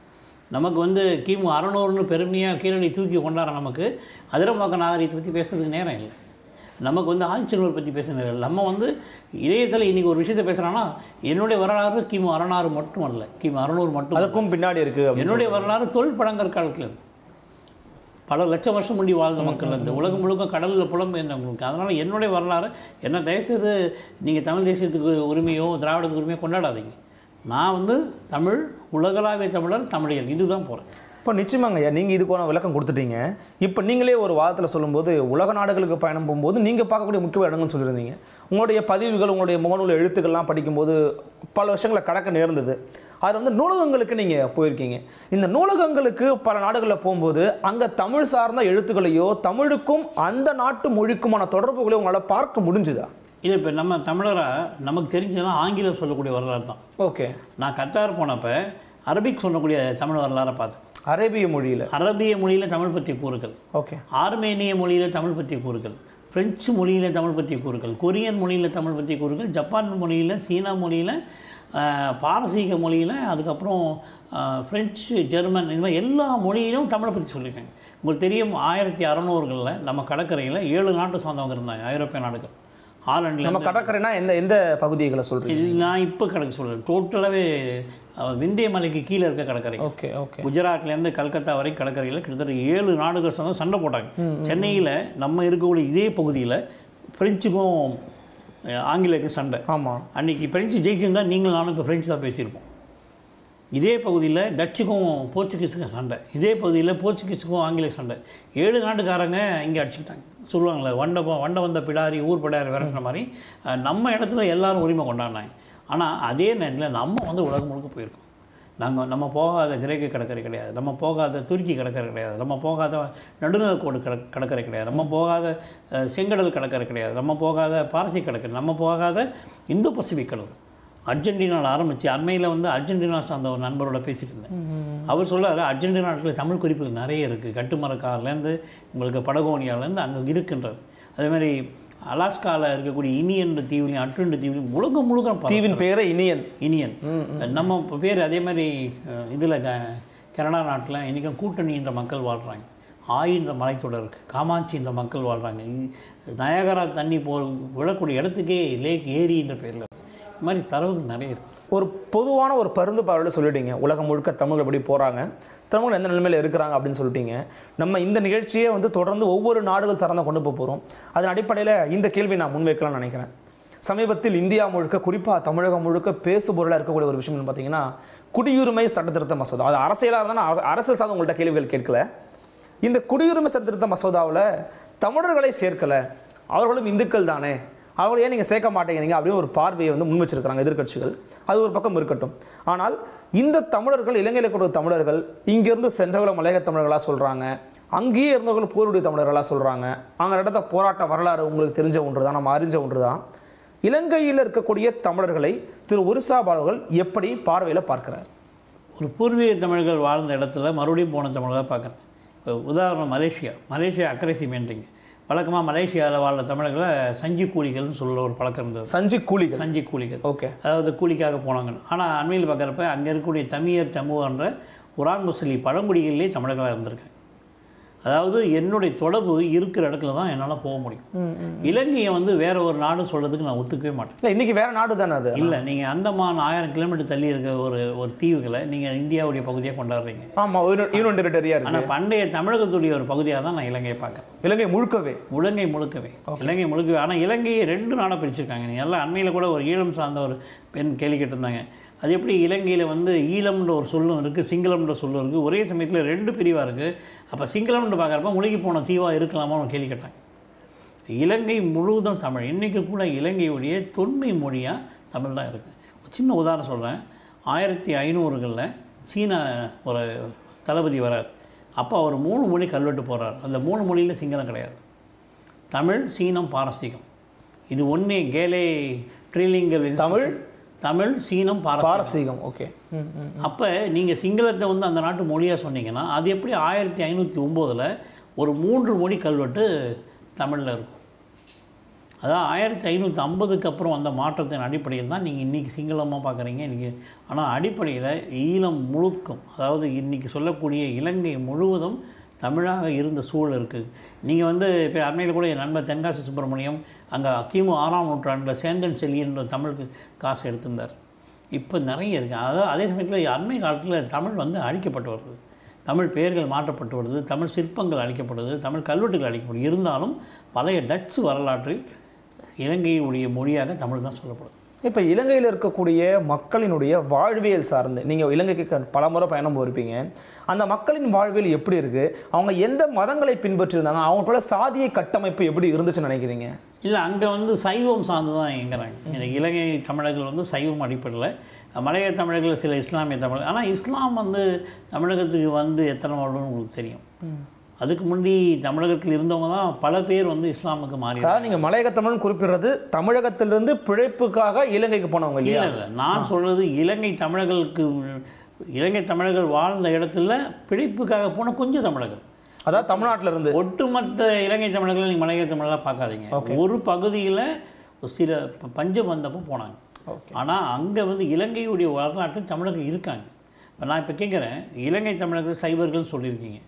Speaker 1: நமக்கு வந்து கிமு அறநூறுன்னு பெருமையாக கீழடி தூக்கி கொண்டாட நமக்கு அதிரம்பாக்க நாகரிகத்தை பற்றி பேசுறதுக்கு நேரம் இல்லை நமக்கு வந்து ஆதிச்செல்வர் பற்றி பேச நேரம் இல்லை நம்ம வந்து இதயத்தில் இன்றைக்கி ஒரு விஷயத்தை பேசுகிறோன்னா என்னுடைய வரலாறு கிமு அறநாறு மட்டும் அல்ல கிமு அறநூறு மட்டும்
Speaker 2: அதுக்கும் பின்னாடி இருக்குது அப்படின்னு
Speaker 1: என்னுடைய வரலாறு தொல் பழங்கற்காலத்தில் இருந்து பல லட்சம் வருஷம் முடி வாழ்ந்த மக்கள் இந்த உலகம் முழுக்க கடலில் புலம்பெயர்ந்தவங்களுக்கு அதனால் என்னுடைய வரலாறு என்ன தயவுசெய்து நீங்கள் தமிழ் தேசியத்துக்கு உரிமையோ திராவிடத்துக்கு உரிமையோ கொண்டாடாதீங்க நான் வந்து தமிழ் உலகளாவிய தமிழர் தமிழியல் இதுதான் போகிறேன்
Speaker 2: இப்போ நிச்சயமாங்க ஐயா நீங்கள் இதுக்கான விளக்கம் கொடுத்துட்டீங்க இப்போ நீங்களே ஒரு வாதத்தில் சொல்லும்போது உலக நாடுகளுக்கு பயணம் போகும்போது நீங்கள் பார்க்கக்கூடிய முக்கிய இடங்கள்னு சொல்லியிருந்தீங்க உங்களுடைய பதிவுகள் உங்களுடைய முகநூல் எழுத்துக்கள்லாம் படிக்கும்போது பல விஷயங்களை கடக்க நேர்ந்தது அதில் வந்து நூலகங்களுக்கு நீங்கள் போயிருக்கீங்க இந்த நூலகங்களுக்கு பல நாடுகளில் போகும்போது அங்கே தமிழ் சார்ந்த எழுத்துக்களையோ தமிழுக்கும் அந்த நாட்டு மொழிக்குமான தொடர்புகளையோ உங்களால் பார்க்க முடிஞ்சுதா
Speaker 1: இது இப்போ நம்ம தமிழராக நமக்கு தெரிஞ்சதெல்லாம் ஆங்கிலம் சொல்லக்கூடிய வரலாறு தான்
Speaker 2: ஓகே
Speaker 1: நான் கத்தார் போனப்போ அரபிக் சொல்லக்கூடிய தமிழ் வரலாறை பார்த்தேன்
Speaker 2: அரேபிய மொழியில்
Speaker 1: அரபிய மொழியில் தமிழ் பற்றிய கூறுகள்
Speaker 2: ஓகே
Speaker 1: ஆர்மேனிய மொழியில் தமிழ் பற்றிய கூறுகள் பிரெஞ்சு மொழியில் தமிழ் பற்றிய கூறுகள் கொரியன் மொழியில் தமிழ் பற்றிய கூறுகள் ஜப்பான் மொழியில் சீனா மொழியில் ஆஹ், பாரசீக மொழியில் அதுக்கப்புறம் ஆஹ், பிரெஞ்சு ஜெர்மன் இது மாதிரி எல்லா மொழியிலும் தமிழை பற்றி சொல்லியிருக்காங்க உங்களுக்கு தெரியும் ஆயிரத்தி அறநூறுகளில் நம்ம கடற்கரையில் ஏழு நாட்டு சார்ந்தவங்க இருந்தாங்க ஐரோப்பிய நாடுகள் ஹாலண்டில்
Speaker 2: நம்ம கடற்கரைனா எந்த எந்த பகுதிகளை சொல்றீங்க
Speaker 1: இது நான் இப்போ கடற்கரை சொல்கிறேன் டோட்டலாகவே விந்திய மலைக்கு கீழே இருக்க கடற்கரை
Speaker 2: ஓகே ஓகே
Speaker 1: குஜராத்லேருந்து கல்கத்தா வரை கடற்கரையில் கிட்டத்தட்ட ஏழு நாடுகள் சேர்ந்து சண்டை போட்டாங்க சென்னையில் நம்ம இருக்கக்கூடிய இதே பகுதியில் பிரெஞ்சுக்கும் அஹ், ஆங்கிலேயருக்கும் சண்டை
Speaker 2: ஆமா
Speaker 1: அன்னைக்கு பிரெஞ்சு ஜெயிச்சிருந்தா நீங்களும் நானும் இப்போ ஃப்ரெஞ்சு தான் பேசியிருப்போம் இதே பகுதியில் டச்சுக்கும் போர்ச்சுகீஸுக்கும் சண்டை இதே பகுதியில் போர்ச்சுகீஸுக்கும் ஆங்கிலேய சண்டை ஏழு நாட்டுக்காரங்க இங்கே அடிச்சுக்கிட்டாங்க சொல்லுவாங்களே வண்ட போ- வண்ட வந்த பிடாரி ஊர் பிடாரி விரட்டுற மாதிரி அஹ், நம்ம இடத்துல எல்லாரும் உரிமை கொண்டாடினாங்க ஆனால் அதே நேரத்தில் நம்ம வந்து உலகம் முழுக்க போயிருக்கோம் நாங்கள் நம்ம போகாத கிரேக்க கடற்கரை கிடையாது நம்ம போகாத துருக்கி கடற்கரை கிடையாது நம்ம போகாத நடுநிலக்கோடு கட கடற்கரை கிடையாது நம்ம போகாத அஹ், செங்கடல் கடற்கரை கிடையாது நம்ம போகாத பாரசீக கடற்கரை நம்ம போகாத இந்தோ பசிபிக் கடல் அர்ஜென்டினாவில் ஆரம்பித்து அண்மையில் வந்து அர்ஜென்டினா சார்ந்த ஒரு நண்பரோட பேசிட்டு இருந்தேன் அவர் சொல்றாரு அர்ஜென்டினா நாட்டில் தமிழ் குறிப்புகள் நிறைய இருக்குது கட்டுமரக்கார்லேருந்து உங்களுக்கு படகோனியாலேருந்து அங்கே இருக்கின்றது அதே மாதிரி அலாஸ்காவில் இருக்கக்கூடிய இனியன் தீவுலையும் அட்டுண்டு தீவுலையும் உலகம் முழுக்க பா-
Speaker 2: தீவின் பேரை இனியன்
Speaker 1: இனியன் நம்ம பேர் அதே மாதிரி இதில் கனடா நாட்டில் இன்றைக்கும் கூட்டணின்ற மக்கள் வாழ்கிறாங்க ஆயின்ற மலைத்தொடர் இருக்குது காமாட்சின்ற மக்கள் வாழ்கிறாங்க நயகரா தண்ணி போ விழக்கூடிய இடத்துக்கே லேக் ஏரின்ற பேரில் இது மாதிரி தரவுகள் நிறைய இருக்குது
Speaker 2: ஒரு பொதுவான ஒரு பருந்து பார்வையில் சொல்லிட்டீங்க உலகம் முழுக்க தமிழ் எப்படி போகிறாங்க தமிழ் எந்த நிலைமையில் இருக்கிறாங்க அப்படின்னு சொல்லிட்டீங்க நம்ம இந்த நிகழ்ச்சியை வந்து தொடர்ந்து ஒவ்வொரு நாடுகள் சார்ந்த கொண்டு போக போகிறோம் அதன் அடிப்படையில் இந்த கேள்வி நான் முன்வைக்கலாம்னு நினைக்கிறேன் சமீபத்தில் இந்தியா முழுக்க குறிப்பாக தமிழகம் முழுக்க பேசுபொருளாக இருக்கக்கூடிய ஒரு விஷயம் என்னன்னு பார்த்தீங்கன்னா குடியுரிமை சட்டத்திருத்த மசோதா அது அரசியலாக இருந்தால் நான் அரசியல் சார்ந்த உங்கள்கிட்ட கேள்விகள் கேட்கல இந்த குடியுரிமை சட்டத்திருத்த மசோதாவில் தமிழர்களை சேர்க்கலை அவர்களும் இந்துக்கள் தானே அவங்களை ஏன் நீங்கள் சேர்க்க மாட்டேங்கிறீங்க அப்படின்னு ஒரு பார்வையை வந்து முன் வச்சிருக்கிறாங்க எதிர்க்கட்சிகள் அது ஒரு பக்கம் இருக்கட்டும் ஆனால் இந்த தமிழர்கள் இலங்கையில் இருக்கக்கூடிய தமிழர்கள் இங்கிருந்து சென்றவங்களை மலையக தமிழர்களாக சொல்கிறாங்க அங்கேயே இருந்தவர்கள் போருடைய தமிழர்களாக சொல்கிறாங்க அங்கே நடந்த போராட்ட வரலாறு உங்களுக்கு தெரிஞ்ச ஒன்று தான் நம்ம அறிஞ்ச ஒன்று தான் இலங்கையில் இருக்கக்கூடிய தமிழர்களை திரு ஒரிசா பாலர்கள் எப்படி பார்வையில் பார்க்கிறார்
Speaker 1: ஒரு பூர்வீக தமிழர்கள் வாழ்ந்த இடத்துல மறுபடியும் போன தமிழராக பார்க்குறேன் இப்போ உதாரணம் மலேசியா மலேசியா அக்கறை சிமெண்டிங் வழக்கமாக மலேசியாவில் வாழ்ந்த தமிழர்களை சஞ்சி கூலிகள்னு சொல்ல ஒரு பழக்கம் இருந்தது
Speaker 2: சஞ்சி கூலிகள்
Speaker 1: சஞ்சி கூலிகள்
Speaker 2: ஓகே
Speaker 1: அதாவது கூலிக்காக போனாங்கன்னு ஆனால் அண்மையில் பார்க்குறப்ப அங்கே இருக்கக்கூடிய தமிழர் தமுவன்ற உராங் முஸ்லி பழங்குடிகளிலே தமிழர்களாக இருந்திருக்காங்க அதாவது என்னுடைய தொடர்பு இருக்கிற இடத்துல தான் என்னால் போக முடியும் இலங்கையை வந்து வேற ஒரு நாடு சொல்கிறதுக்கு நான் ஒத்துக்கவே மாட்டேன்
Speaker 2: இல்லை இன்னைக்கு வேற நாடு தானே அது
Speaker 1: இல்லை நீங்கள் அந்தமான் ஆயிரம் கிலோமீட்டர் தள்ளி இருக்க ஒரு ஒரு தீவுகளை நீங்கள் இந்தியாவுடைய பகுதியாக கொண்டாடுறீங்க
Speaker 2: ஆமாம் யூனியன் டெரிட்டரியாக இருக்கு
Speaker 1: ஆனால் பண்டைய தமிழகத்துடைய ஒரு பகுதியாக தான் நான் இலங்கையை பார்க்குறேன்
Speaker 2: இலங்கை முழுக்கவே
Speaker 1: இலங்கை முழுக்கவே இலங்கை முழுக்கவே ஆனால் இலங்கையை ரெண்டு நாடாக பிரிச்சிருக்காங்க நீ எல்லாம் அண்மையில் கூட ஒரு ஈழம் சார்ந்த ஒரு பெண் கேள்வி கேட்டிருந்தாங்க அது எப்படி இலங்கையில் வந்து ஈழம்ன்ற ஒரு சொல்லும் இருக்குது சிங்களம்ன்ற சொல்லும் இருக்குது ஒரே சமயத்தில் ரெண்டு பிரிவாக இருக்குது அப்போ சிங்களம்னு பார்க்குறப்ப முழுகி போன தீவாக இருக்கலாமான்னு ஒரு கேள்வி கேட்டாங்க இலங்கை முழுவதும் தமிழ் இன்றைக்கி கூட இலங்கையுடைய தொன்மை மொழியாக தமிழ் தான் இருக்குது ஒரு சின்ன உதாரணம் சொல்கிறேன் ஆயிரத்தி ஐநூறுகளில் சீன ஒரு தளபதி வரார் அப்போ அவர் மூணு மொழி கல்வெட்டு போகிறார் அந்த மூணு மொழியில் சிங்களம் கிடையாது தமிழ் சீனம் பாரசீகம் இது ஒன்றே கேலே ட்ரீலிங்கல்
Speaker 2: தமிழ்?
Speaker 1: தமிழ் சீனம் பாரசீகம்
Speaker 2: பாரசீகம் ஓகே ம் ம்
Speaker 1: அப்போ நீங்கள் சிங்களத்தை வந்து அந்த நாட்டு மொழியாக சொன்னீங்கன்னா அது எப்படி ஆயிரத்தி ஐநூற்றி ஒம்போதில் ஒரு மூன்று மொழி கல்வெட்டு தமிழில் இருக்கும் அதான் ஆயிரத்தி ஐநூற்றி ஐம்பதுக்கு அப்புறம் வந்த மாற்றத்தின் அடிப்படையில் தான் நீங்கள் இன்றைக்கி சிங்களமாக பார்க்குறீங்க இன்றைக்கி ஆனால் அடிப்படையில் ஈழம் முழுக்கும் அதாவது இன்றைக்கி சொல்லக்கூடிய இலங்கை முழுவதும் தமிழாக இருந்த சூழல் இருக்குது நீங்கள் வந்து இப்போ அண்மையில் கூட என் நண்பர் தென்காசி சுப்பிரமணியம் அங்கே கிமு ஆறாம் நூற்றாண்டில் சேந்தன் செல்லின்ற தமிழுக்கு காசு எடுத்திருந்தார் இப்போ நிறைய இருக்குது அதாவது அதே சமயத்தில் அண்மை காலத்தில் தமிழ் வந்து அழிக்கப்பட்டு வருது தமிழ் பெயர்கள் மாற்றப்பட்டு வருது தமிழ் சிற்பங்கள் அழிக்கப்படுது தமிழ் கல்வெட்டுகள் அழிக்கப்படுது இருந்தாலும் பழைய டச்சு வரலாற்றில் இலங்கையுடைய மொழியாக தமிழ் தான் சொல்லப்படுது
Speaker 2: இப்போ இலங்கையில் இருக்கக்கூடிய மக்களினுடைய வாழ்வியல் சார்ந்து நீங்கள் இலங்கைக்கு க- பலமுறை பயணம் போயிருப்பீங்க அந்த மக்களின் வாழ்வியல் எப்படி இருக்குது அவங்க எந்த மதங்களை பின்பற்றிருந்தாங்க அவங்களோட சாதிய கட்டமைப்பு எப்படி இருந்துச்சுன்னு நினைக்கிறீங்க
Speaker 1: இல்லை அங்கே வந்து சைவம் சார்ந்து தான் இயங்குறாங்க இந்த இலங்கை தமிழர்கள் வந்து சைவம் அடிப்படையில் மலைய தமிழர்கள் சில இஸ்லாமிய தமிழ் ஆனால் இஸ்லாம் வந்து தமிழகத்துக்கு வந்து எத்தனை வருடம்னு உங்களுக்கு தெரியும் அதுக்கு முன்னாடி தமிழகத்தில் இருந்தவங்க தான் பல பேர் வந்து இஸ்லாமுக்கு மாறி
Speaker 2: அதாவது நீங்கள் மலையக தமிழ்னு குறிப்பிடுறது தமிழகத்திலிருந்து பிழைப்புக்காக இலங்கைக்கு போனவங்க இல்லையா
Speaker 1: இல்லை இல்லை நான் சொல்கிறது இலங்கை தமிழர்களுக்கு இலங்கை தமிழர்கள் வாழ்ந்த இடத்துல பிழைப்புக்காக போன கொஞ்சம் தமிழர்கள்
Speaker 2: அதாவது தமிழ்நாட்டில் இருந்து
Speaker 1: ஒட்டுமொத்த இலங்கை தமிழர்களை நீங்கள் மலைய தமிழெலாம் பார்க்காதீங்க ஒரு பகுதியில் சில ப- பஞ்சம் வந்தப்போ போனாங்க
Speaker 2: ஓகே
Speaker 1: ஆனால் அங்கே வந்து இலங்கையுடைய வரலாற்றில் தமிழர்கள் இருக்காங்க இப்போ நான் இப்போ கேட்குறேன் இலங்கை தமிழர்கள் சைவர்கள்னு சொல்லியிருக்கீங்க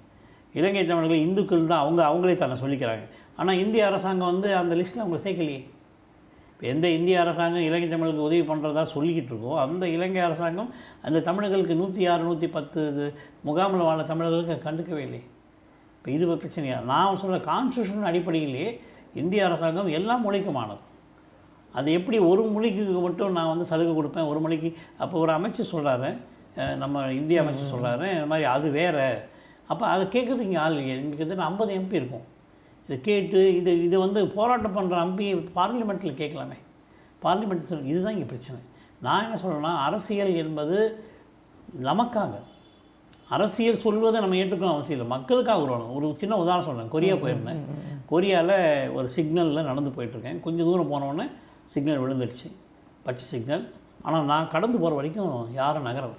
Speaker 1: இலங்கை தமிழர்கள் இந்துக்கள் தான் அவங்க அவங்களே தன்னை சொல்லிக்கிறாங்க ஆனால் இந்திய அரசாங்கம் வந்து அந்த லிஸ்ட்டில் அவங்களை சேர்க்கலையே இப்போ எந்த இந்திய அரசாங்கம் இலங்கை தமிழுக்கு உதவி பண்ணுறதா சொல்லிக்கிட்டு இருக்கோ அந்த இலங்கை அரசாங்கம் அந்த தமிழர்களுக்கு நூற்றி ஆறு நூற்றி பத்து இது முகாமில் வாழ தமிழர்களுக்கு கண்டுக்கவே இல்லை இப்போ இது ஒரு பிரச்சனையா நான் சொல்கிற கான்ஸ்டியூஷன் அடிப்படையிலே இந்திய அரசாங்கம் எல்லா மொழிக்குமானது அது எப்படி ஒரு மொழிக்கு மட்டும் நான் வந்து சலுகை கொடுப்பேன் ஒரு மொழிக்கு அப்போ ஒரு அமைச்சர் சொல்கிறாரு நம்ம இந்திய அமைச்சர் சொல்கிறாரு இந்த மாதிரி அது வேறு அப்போ அதை கேட்குறதுக்கு இங்கே ஆள் இல்லையே இங்கே கிட்ட ஐம்பது எம்பி இருக்கும் இதை கேட்டு இது இது வந்து போராட்டம் பண்ணுற எம்பி பார்லிமெண்ட்டில் கேட்கலாமே பார்லிமெண்ட் சொல் இதுதான் இங்கே பிரச்சனை நான் என்ன சொல்கிறேன்னா அரசியல் என்பது நமக்காக அரசியல் சொல்வதை நம்ம ஏற்றுக்கணும் அவசியம் இல்லை மக்களுக்காக உருவாணும் ஒரு சின்ன உதாரணம் சொல்கிறேன் கொரியா போயிருந்தேன் கொரியாவில் ஒரு சிக்னலில் நடந்து போயிட்டுருக்கேன் கொஞ்சம் தூரம் போனோடனே சிக்னல் விழுந்துருச்சு பச்சை சிக்னல் ஆனால் நான் கடந்து போகிற வரைக்கும் யாரும் நகரலை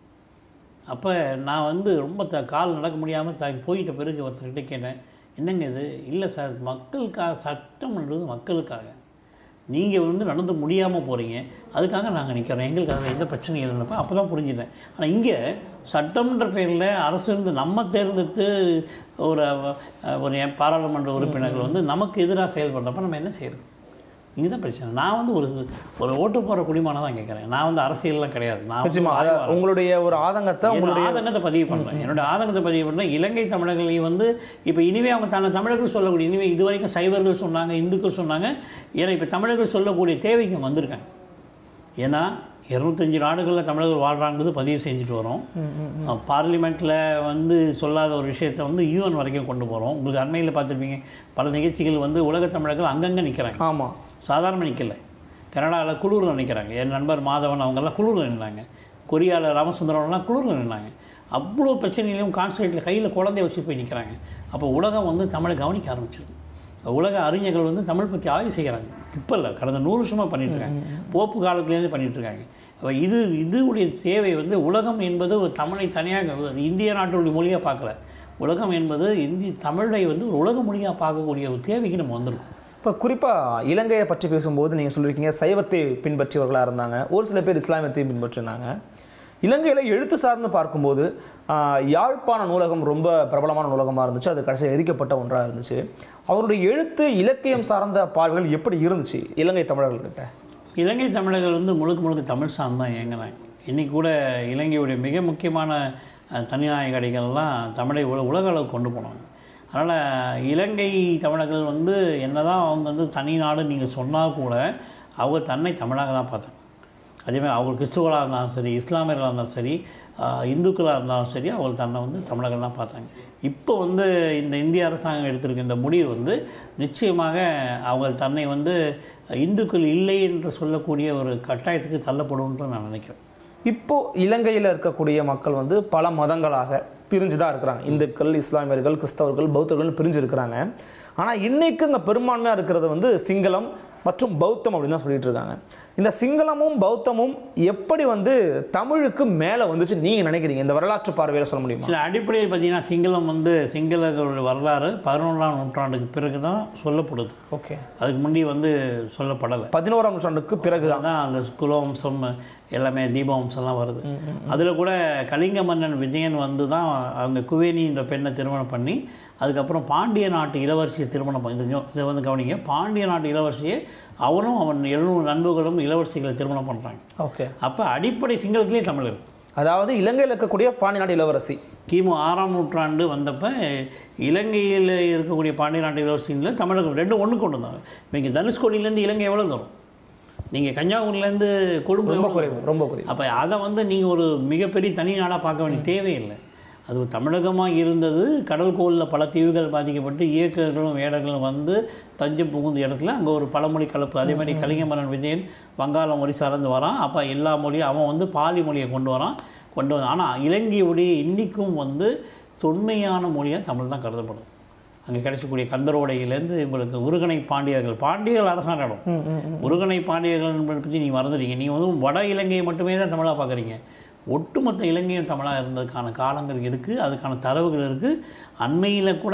Speaker 1: அப்போ நான் வந்து ரொம்ப த கால் நடக்க முடியாமல் த போயிட்ட பிறகு ஒருத்தர்கிட்ட கேட்டேன் என்னங்க இது இல்லை சார் மக்களுக்காக சட்டம்ன்றது மக்களுக்காக நீங்கள் வந்து நடந்து முடியாமல் போகிறீங்க அதுக்காக நாங்கள் நிற்கிறோம் எங்களுக்கு அதில் எந்த பிரச்சனையும் இல்லைப்பா அப்போ தான் புரிஞ்சுட்டேன் ஆனால் இங்கே சட்டம்ன்ற பேரில் அரசு இருந்து நம்ம தேர்ந்தெடுத்து ஒரு அஹ், ஒரு எம் பாராளுமன்ற உறுப்பினர்கள் வந்து நமக்கு எதிராக செயல்படுறப்ப நம்ம என்ன செய்யறது இதுதான் பிரச்சனை நான் வந்து ஒரு ஒரு ஓட்டு போகிற குடிமகனாக தான் கேட்குறேன் நான் வந்து அரசியல்லாம் கிடையாது நான் வந்து
Speaker 2: நிச்சயமா அத- உங்களுடைய ஒரு ஆதங்கத்தை
Speaker 1: என்னோட
Speaker 2: உங்களுடைய
Speaker 1: ஆதங்கத்தை பதிவு பண்ணுறேன் என்னோட ஆதங்கத்தை பதிவு பண்ணுறேன் இலங்கை தமிழர்களை வந்து இப்போ இனிமே அவங்க தன்னை தமிழர்கள் சொல்லக்கூடிய இனிமே இது வரைக்கும் சைவர்கள் சொன்னாங்க இந்துக்கள் சொன்னாங்க ஏன்னா இப்போ தமிழர்கள் சொல்லக்கூடிய தேவைக்கு அவங்க வந்திருக்காங்க ஏன்னா இரநூத்தஞ்சு நாடுகளில் தமிழர்கள் வாழ்கிறாங்கிறது பதிவு செஞ்சுட்டு வரோம் பார்லிமெண்ட்டில் வந்து சொல்லாத ஒரு விஷயத்தை வந்து யூஎன் வரைக்கும் கொண்டு போகிறோம் உங்களுக்கு அண்மையில் பார்த்துருப்பீங்க பல நிகழ்ச்சிகள் வந்து உலக தமிழர்கள் அங்கங்கே நிற்கிறாங்க
Speaker 2: ஆமா
Speaker 1: சாதாரண நிற்கல கனடாவில் குளூரில் நிற்கிறாங்க என் நண்பர் மாதவன் அவங்கெல்லாம் குளூரில் நின்னாங்க கொரியாவில் ராமசுந்தரம்லாம் குளூரில் நின்னாங்க அவ்வளோ பிரச்சனையிலையும் கான்சன்ட்ரேட்டில் கையில் குழந்தைய வச்சு போய் நிற்கிறாங்க அப்போ உலகம் வந்து தமிழை கவனிக்க ஆரம்பிச்சிருக்கு உலக அறிஞர்கள் வந்து தமிழ் பற்றி ஆய்வு செய்கிறாங்க இப்போ இல்லை கடந்த நூறு வருஷமாக பண்ணிட்டு இருக்காங்க போப்பு காலத்துலேருந்து பண்ணிட்டு இருக்காங்க அப்போ இது இதுவுடைய தேவை வந்து உலகம் என்பது ஒரு தமிழை தனியாக அது இந்திய நாட்டுடைய மொழியாக பார்க்கல உலகம் என்பது இந்தி தமிழை வந்து ஒரு உலக மொழியாக பார்க்கக்கூடிய ஒரு தேவைக்கு நம்ம வந்திருக்கோம்
Speaker 2: இப்போ குறிப்பாக இலங்கையை பற்றி பேசும்போது நீங்கள் சொல்லியிருக்கீங்க சைவத்தை பின்பற்றியவர்களாக இருந்தாங்க ஒரு சில பேர் இஸ்லாமியத்தை பின்பற்றினாங்க இலங்கையில் எழுத்து சார்ந்து பார்க்கும்போது ஆஹ், யாழ்ப்பாண நூலகம் ரொம்ப பிரபலமான நூலகமாக இருந்துச்சு அது கடைசியில் எரிக்கப்பட்ட ஒன்றாக இருந்துச்சு அவருடைய எழுத்து இலக்கியம் சார்ந்த பார்வைகள் எப்படி இருந்துச்சு இலங்கை தமிழர்கள்கிட்ட
Speaker 1: இலங்கை தமிழர்கள் வந்து முழுக்க முழுக்க தமிழ் சார்ந்து தான் இயங்கினாங்க இன்றைக்கி கூட இலங்கையுடைய மிக முக்கியமான அஹ், தனிநாயக அடிகள்லாம் தமிழை உல உலக அளவுக்கு கொண்டு போனாங்க அதனால் இலங்கை தமிழர்கள் வந்து என்னதான் அவங்க வந்து தனி நாடு நீங்கள் சொன்னால் கூட அவங்க தன்னை தமிழாக தான் பார்த்தாங்க அதேமாதிரி அவங்க கிறிஸ்துவராக இருந்தாலும் சரி இஸ்லாமியர்களாக இருந்தாலும் சரி ஆஹ், இந்துக்களாக இருந்தாலும் சரி அவங்க தன்னை வந்து தமிழர்கள் தான் பார்த்தாங்க இப்போ வந்து இந்த இந்திய அரசாங்கம் எடுத்திருக்க இந்த முடிவு வந்து நிச்சயமாக அவங்க தன்னை வந்து இந்துக்கள் இல்லை என்று சொல்லக்கூடிய ஒரு கட்டாயத்துக்கு தள்ளப்படும்னு நான் நினைக்கிறேன்
Speaker 2: இப்போ இலங்கையில் இருக்கக்கூடிய மக்கள் வந்து பல மதங்களாக பிரிஞ்சு தான் இருக்கிறாங்க இந்துக்கள் இஸ்லாமியர்கள் கிறிஸ்தவர்கள் பௌத்தர்கள் பிரிஞ்சு இருக்கிறாங்க ஆனால் இன்னைக்கு இங்கே பெரும்பான்மையாக இருக்கிறது வந்து சிங்களம் மற்றும் பௌத்தம் அப்படின்னு தான் சொல்லிட்டு இருக்காங்க இந்த சிங்களமும் பௌத்தமும் எப்படி வந்து தமிழுக்கு மேலே வந்துச்சு நீங்கள் நினைக்கிறீங்க இந்த வரலாற்று பார்வையில் சொல்ல முடியுமா
Speaker 1: இதில் அடிப்படையில் பார்த்தீங்கன்னா சிங்களம் வந்து சிங்களர்களுடைய வரலாறு பதினொன்றாம் நூற்றாண்டுக்கு பிறகு தான் சொல்லப்படுது
Speaker 2: ஓகே
Speaker 1: அதுக்கு முன்னாடி வந்து சொல்லப்படலை
Speaker 2: பதினோராம் நூற்றாண்டுக்கு பிறகு தான்
Speaker 1: தான் அந்த குலவம்சம் எல்லாமே தீபவம்சம்லாம் வருது அதில் கூட கலிங்க மன்னன் விஜயன் வந்து தான் அவங்க குவேனின்ற பெண்ணை திருமணம் பண்ணி அதுக்கப்புறம் பாண்டிய நாட்டு இளவரசியை திருமணம் பண்ணி இதை இதை வந்து கவனிங்க பாண்டிய நாட்டு இளவரசியை அவனும் அவன் எழுநூறு நண்பர்களும் இளவரசிகளை திருமணம் பண்ணுறாங்க
Speaker 2: ஓகே
Speaker 1: அப்போ அடிப்படை சிங்களத்திலே தமிழ் இருக்கு
Speaker 2: அதாவது இலங்கையில் இருக்கக்கூடிய பாண்டிநாடு இளவரசி
Speaker 1: கிமு ஆறாம் நூற்றாண்டு வந்தப்போ இலங்கையில் இருக்கக்கூடிய பாண்டிய நாட்டு இளவரசியில் தமிழர்கள் ரெண்டும் ஒன்று கொண்டு வந்தாங்க இப்போ இங்கே தனுஷ்கோடியிலேருந்து இலங்கை எவ்வளோ தரும் நீங்கள் கன்னியாகுமரியிலேருந்து கொழும்பு
Speaker 2: ரொம்ப
Speaker 1: எவ்வளவு
Speaker 2: குறைவு ரொம்ப குறைவு
Speaker 1: அப்போ அதை வந்து நீங்கள் ஒரு மிகப்பெரிய தனி நாடாக பார்க்க வேண்டிய தேவையில்லை அது ஒரு தமிழகமாக இருந்தது கடல் கோளில் பல தீவுகள் பாதிக்கப்பட்டு இயக்கர்களும் வேடர்களும் வந்து தஞ்சம் புகுந்த இடத்துல அங்கே ஒரு பழமொழி கலப்பு அதே மாதிரி கலிங்க மன்னன் விஜயன் வங்காள மொழி சார்ந்து வரான் அப்போ எல்லா மொழியும் அவன் வந்து பாலி மொழியை கொண்டு வரான் கொண்டு வந்தான் ஆனால் இலங்கையுடைய இன்றைக்கும் வந்து தொன்மையான மொழியாக தமிழ் தான் கருதப்படும் அங்கே கிடைச்சக்கூடிய கந்தரோடையிலேருந்து உங்களுக்கு உருகனை பாண்டியர்கள் பாண்டியர்கள் அரசாங்க இடம்
Speaker 2: ம், ம், ம்.
Speaker 1: முருகனை பாண்டியர்கள் பற்றி நீங்கள் மறந்துட்டீங்க நீங்கள் வந்து வட இலங்கையை மட்டுமே தான் தமிழாக பார்க்குறீங்க ஒட்டுமொத்த இலங்கையும் தமிழாக இருந்ததுக்கான காலங்கள் இருக்குது அதுக்கான தரவுகள் இருக்குது அண்மையில் கூட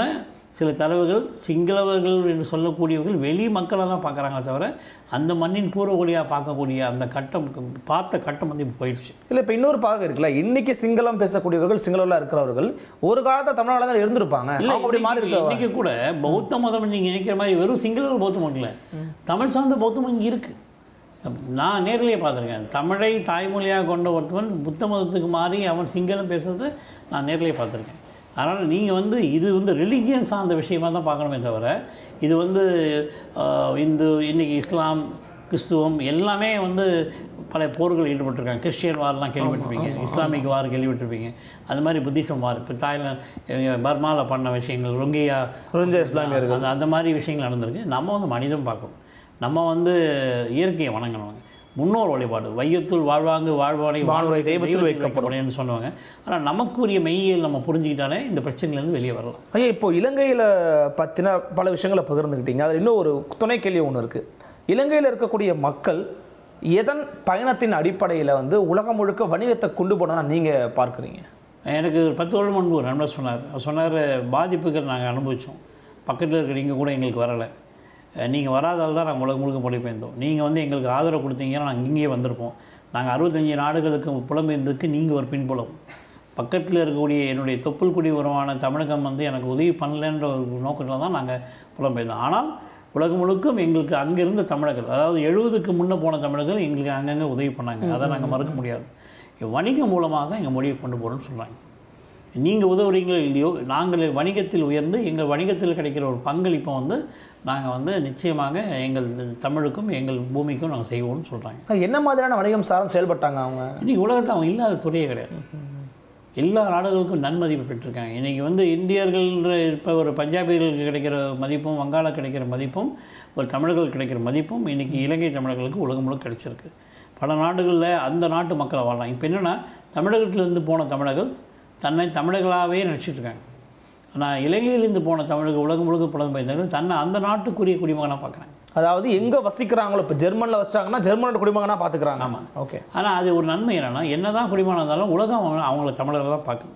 Speaker 1: சில தலைவர்கள் சிங்களவர்கள் என்று சொல்லக்கூடியவர்கள் வெளி மக்களை தான் பார்க்குறாங்களே தவிர அந்த மண்ணின் பூர்வகுடியாக பார்க்கக்கூடிய அந்த கட்டம் பார்த்த கட்டம் வந்து இப்போ போயிடுச்சு
Speaker 2: இல்லை இப்போ இன்னொரு பார்வை இருக்குல்ல இன்னைக்கு சிங்களம் பேசக்கூடியவர்கள் சிங்களம்ல இருக்கிறவர்கள் ஒரு காலத்தில் தமிழ்நாடு தான் இருந்திருப்பாங்க
Speaker 1: இல்ல,
Speaker 2: அவங்க அப்படி மாறி
Speaker 1: இன்னைக்கு-
Speaker 2: இருக்க
Speaker 1: இன்னைக்கு கூட பௌத்த மதம் நீங்க நினைக்கிற மாதிரி வெறும் சிங்கள பௌத்தம் இல்லை தமிழ் சார்ந்த பௌத்தம் இங்கே இருக்கு நான் நேர்லயே பார்த்துருக்கேன் தமிழை தாய்மொழியாக கொண்ட ஒருத்தவன் புத்த மதத்துக்கு மாறி அவன் சிங்களம் பேசுறது நான் நேர்லயே பார்த்துருக்கேன் அதனால் நீங்கள் வந்து இது வந்து ரிலீஜியன் சார்ந்த விஷயமா தான் பார்க்கணுமே தவிர இது வந்து ஆஹ், இந்து இன்னைக்கு இஸ்லாம் கிறிஸ்துவம் எல்லாமே வந்து பல போர்கள் ஈடுபட்டிருக்காங்க கிறிஸ்டியன் வார்லாம் கேள்விப்பட்டிருப்பீங்க இஸ்லாமிக் வார் கேள்விப்பட்டிருப்பீங்க அது மாதிரி புத்திசம் வார் இப்போ தாய்லாந்து பர்மாவில் பண்ண விஷயங்கள் ரொங்கியா
Speaker 2: புரிஞ்ச இஸ்லாமியர்கள்
Speaker 1: அந்த அந்த மாதிரி விஷயங்கள் நடந்திருக்கு நம்ம வந்து மனிதம் பார்க்கணும் நம்ம வந்து இயற்கையை வணங்கணும் முன்னோர் வழிபாடு வையத்துள் வாழ்வாங்கு வாழ்வானை
Speaker 2: வானுரை தெய்வத்தில்
Speaker 1: வைக்கப்படும் சொன்னவங்க ஆனால் நமக்குரிய மெய்யியல் நம்ம புரிஞ்சுக்கிட்டாலே இந்த பிரச்சனையிலேருந்து வெளியே வரலாம்
Speaker 2: ஐயா இப்போ இலங்கையில் பற்றின பல விஷயங்களை பகிர்ந்துக்கிட்டீங்க அதில் இன்னும் ஒரு துணை கேள்வி ஒன்று இருக்குது இலங்கையில் இருக்கக்கூடிய மக்கள் எதன் பயணத்தின் அடிப்படையில் வந்து உலகம் முழுக்க வணிகத்தை கொண்டு போனதா நீங்கள் பார்க்குறீங்க
Speaker 1: எனக்கு ஒரு பத்து வருடம் முன்பு ஒரு நண்பர் சொன்னார் அவர் சொன்னார் பாதிப்புகள் நாங்கள் அனுபவித்தோம் பக்கத்தில் இருக்கிற நீங்கள் கூட எங்களுக்கு வரலை நீங்கள் வராதால் தான் நாங்கள் உலகம் முழுக்க மொழிபெயர்ந்தோம் நீங்கள் வந்து எங்களுக்கு ஆதரவு கொடுத்தீங்கன்னா நாங்கள் இங்கேயே வந்திருப்போம் நாங்கள் அறுபத்தஞ்சு நாடுகளுக்கு புலம்பெயர்ந்ததுக்கு நீங்கள் ஒரு பின்புலம் பக்கத்தில் இருக்கக்கூடிய என்னுடைய தொப்புள் குடி உருவான தமிழகம் வந்து எனக்கு உதவி பண்ணலன்ற ஒரு நோக்கத்தில் தான் நாங்கள் புலம்பெயர்ந்தோம் ஆனால் உலகம் முழுக்கும் எங்களுக்கு அங்கே இருந்த தமிழர்கள் அதாவது எழுபதுக்கு முன்னே போன தமிழர்கள் எங்களுக்கு அங்கங்கே உதவி பண்ணாங்க அதை நாங்கள் மறுக்க முடியாது வணிகம் மூலமாக தான் எங்கள் மொழியை கொண்டு போகிறோம்னு சொல்கிறாங்க நீங்கள் உதவுறீங்களோ இல்லையோ நாங்கள் வணிகத்தில் உயர்ந்து எங்கள் வணிகத்தில் கிடைக்கிற ஒரு பங்களிப்பை வந்து நாங்கள் வந்து நிச்சயமாக எங்கள் தமிழுக்கும் எங்கள் பூமிக்கும் நாங்கள் செய்வோம்னு சொல்கிறாங்க
Speaker 2: அது என்ன மாதிரியான வணிகம் சார்ந்து செயல்பட்டாங்க அவங்க
Speaker 1: இன்றைக்கி உலகத்தில் அவங்க இல்லாத துறையே கிடையாது எல்லா நாடுகளுக்கும் நன்மதிப்பு பெற்றிருக்காங்க இன்றைக்கி வந்து இந்தியர்கள் இப்போ ஒரு பஞ்சாபிகளுக்கு கிடைக்கிற மதிப்பும் வங்காள கிடைக்கிற மதிப்பும் ஒரு தமிழர்களுக்கு கிடைக்கிற மதிப்பும் இன்றைக்கி இலங்கை தமிழர்களுக்கு உலகம் முழுக்க கிடைச்சிருக்கு பல நாடுகளில் அந்த நாட்டு மக்களை வாழலாம் இப்போ என்னென்னா தமிழகத்திலேருந்து போன தமிழர்கள் தன்னை தமிழர்களாகவே நினச்சிட்டு இருக்காங்க ஆனால் இலங்கையிலேருந்து போன தமிழர்கள் உலகம் முழுக்க புலம்பெயர்ந்தவர்கள் தன்னை அந்த நாட்டுக்குரிய குடிமகனாக பார்க்குறாங்க
Speaker 2: அதாவது எங்கே வசிக்கிறாங்களோ இப்போ ஜெர்மனில் வசிச்சாங்கன்னா ஜெர்மனோட குடிமகனாக பார்த்துக்கிறாங்க
Speaker 1: ஆமாம்.
Speaker 2: ஓகே
Speaker 1: ஆனால் அது ஒரு நன்மை என்னென்னா என்னதான் குடிமகனாக இருந்தாலும் உலகம் அவங்க அவங்கள தமிழர்கள் தான் பார்க்கணும்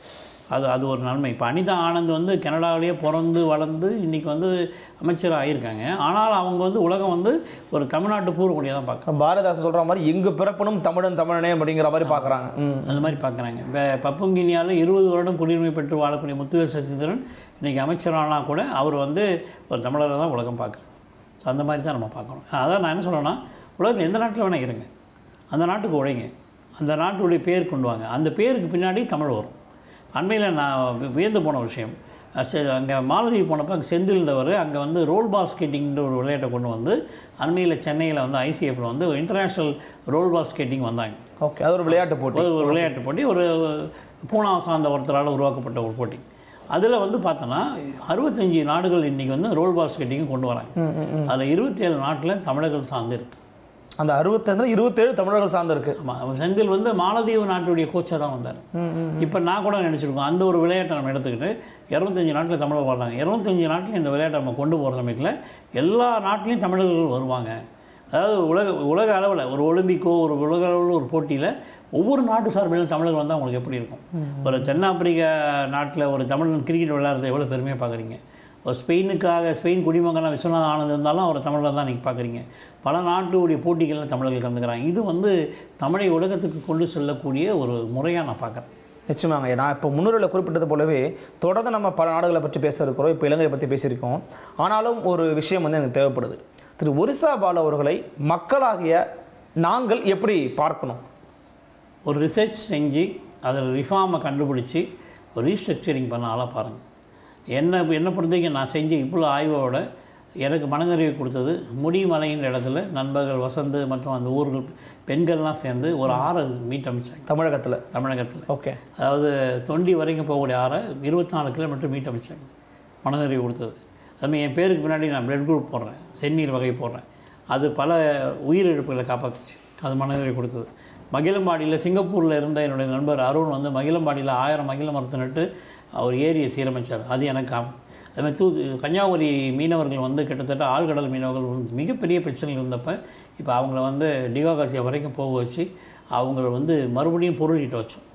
Speaker 1: அது அது ஒரு நன்மை இப்போ அனிதா ஆனந்த் வந்து கனடாவிலேயே பிறந்து வளர்ந்து இன்றைக்கி வந்து அமைச்சராக ஆகியிருக்காங்க ஆனால் அவங்க வந்து உலகம் வந்து ஒரு தமிழ்நாட்டு பூர்வக்குடியாக தான் பார்க்குறாங்க
Speaker 2: பாரதிதாசன் சொல்கிற மாதிரி எங்கு பிறப்பனும் தமிழன் தமிழனே அப்படிங்கிற மாதிரி பார்க்குறாங்க ம்
Speaker 1: அந்த மாதிரி பார்க்குறாங்க இப்போ பப்புங்கினியாவில் இருபது வருடம் குடியுரிமை பெற்று வாழக்கூடிய முத்துவேல் சச்சிந்திரன் இன்றைக்கி அமைச்சரானா கூட அவர் வந்து ஒரு தமிழரை தான் உலகம் பார்க்குறது ஸோ அந்த மாதிரி தான் நம்ம பார்க்கணும் அதான் நான் என்ன சொல்கிறேன்னா உலகத்தில் எந்த நாட்டில் வேணால் இருங்க அந்த நாட்டுக்கு உழைங்க அந்த நாட்டுடைய பேர் கொண்டு வாங்க அந்த பேருக்கு பின்னாடி தமிழ் வரும் அண்மையில் நான் வி- வியந்து போன விஷயம் அங்கே மாலதீவு போனப்போ அங்கே செந்தில்தவர் அங்கே வந்து ரோல் பால் ஸ்கேட்டிங்ன்ற ஒரு விளையாட்டை கொண்டு வந்து அண்மையில் சென்னையில் வந்து ஐசிஎஃப்ல வந்து இன்டர்நேஷ்னல் ரோல் பால் ஸ்கேட்டிங் வந்தாங்க
Speaker 2: ஓகே அது ஒரு விளையாட்டு போட்டி
Speaker 1: ஒரு ஒரு விளையாட்டு போட்டி ஒரு பூனா சார்ந்த ஒருத்தரால் உருவாக்கப்பட்ட ஒரு போட்டி அதில் வந்து பார்த்தோன்னா அறுபத்தஞ்சு நாடுகள் இன்றைக்கி வந்து ரோல் பால் ஸ்கேட்டிங் கொண்டு வராங்க
Speaker 2: ம் ம் ம்.
Speaker 1: அதில் இருபத்தேழு நாட்டில் தமிழர்கள் சார்ந்து இருக்கு
Speaker 2: அந்த அறுபத்தஞ்சு இருபத்தேழு தமிழர்கள் சார்ந்து இருக்கு
Speaker 1: ஆமாம் செந்தில் வந்து மாலத்தீவு நாட்டுடைய கோச்சாக தான் வந்தார்
Speaker 2: ம் ம்
Speaker 1: இப்போ நான் கூட நினச்சிருக்கோம் அந்த ஒரு விளையாட்டை நம்ம எடுத்துக்கிட்டு இரநூத்தஞ்சு நாட்டில் தமிழர் வாழ்றாங்க இரநூத்தஞ்சு நாட்டில் இந்த விளையாட்டை நம்ம கொண்டு போகிற சமயத்தில் எல்லா நாட்டிலையும் தமிழர்கள் வருவாங்க அதாவது உலக உலக அளவில் ஒரு ஒலிம்பிக்கோ ஒரு உலக அளவில் ஒரு போட்டியில் ஒவ்வொரு நாட்டு சார்பிலும் தமிழர்கள் வந்தால் உங்களுக்கு எப்படி இருக்கும் ஒரு தென்னாப்பிரிக்கா நாட்டில் ஒரு தமிழன் கிரிக்கெட் விளையாடுறதை எவ்வளோ பெருமையாக பார்க்குறீங்க ஒரு ஸ்பெயினுக்காக ஸ்பெயின் குடிமகனாக விஸ்வநாத ஆனந்த் இருந்தாலும் அவர் தமிழர் தான் நீங்கள் பார்க்குறீங்க பல நாட்டுடைய போட்டிகளில் தமிழர்கள் கலந்துக்கிறாங்க இது வந்து தமிழை உலகத்துக்கு கொண்டு செல்லக்கூடிய ஒரு முறையாக நான் பார்க்குறேன்
Speaker 2: நிச்சயமாங்க நான் இப்போ முன்னுரையில் குறிப்பிட்டது போலவே தொடர்ந்து நம்ம பல நாடுகளை பற்றி பேச இருக்கிறோம் இப்போ இலங்கையை பற்றி பேசியிருக்கோம் ஆனாலும் ஒரு விஷயம் வந்து எனக்கு தேவைப்படுது திரு ஒரிசா பாலு அவர்களை மக்களாகிய நாங்கள் எப்படி பார்க்கணும்
Speaker 1: ஒரு ரிசர்ச் செஞ்சு அதில் ரிஃபார்மை கண்டுபிடிச்சி ஒரு ரீஸ்ட்ரக்சரிங் பண்ண ஆளாக பாருங்கள் என்ன என்னை பொறுத்த வரைக்கும் நான் செஞ்ச இவ்வளோ ஆய்வோட எனக்கு மனநிறைவு கொடுத்தது முடிமலைன்ற இடத்துல நண்பர்கள் வசந்து மற்றும் அந்த ஊர்கள் பெண்கள்லாம் சேர்ந்து ஒரு ஆறை மீட் அமைச்சாங்க
Speaker 2: தமிழகத்தில்
Speaker 1: தமிழகத்தில்
Speaker 2: ஓகே
Speaker 1: அதாவது தொண்டி வரைக்கும் போகக்கூடிய ஆறை இருபத்தி நாலு கிலோமீட்டர் மீட் அமைச்சாங்க மனநிறைவு கொடுத்தது அதுமாதிரி என் பேருக்கு பின்னாடி நான் பிளட் குரூப் போடுறேன் செந்நீர் வகை போடுறேன் அது பல உயிரிழப்புகளை காப்பாற்றுச்சு அது மனநிறைவு கொடுத்தது மகிழம்பாடியில் சிங்கப்பூரில் இருந்த என்னுடைய நண்பர் அருண் வந்து மகிழம்பாடியில் ஆயிரம் மகிழ மரத்தை நட்டு அவர் ஏரியை சீரமைச்சார் அது எனக்கு ஆகும் அதுமாதிரி தூ கன்னியாகுமரி மீனவர்கள் வந்து கிட்டத்தட்ட ஆழ்கடல் மீனவர்கள் வந்து மிகப்பெரிய பிரச்சனைகள் இருந்தப்போ இப்போ அவங்கள வந்து டிகாகாசியா வரைக்கும் போக வச்சு அவங்கள வந்து மறுபடியும் பொருள் ஈட்ட வச்சோம்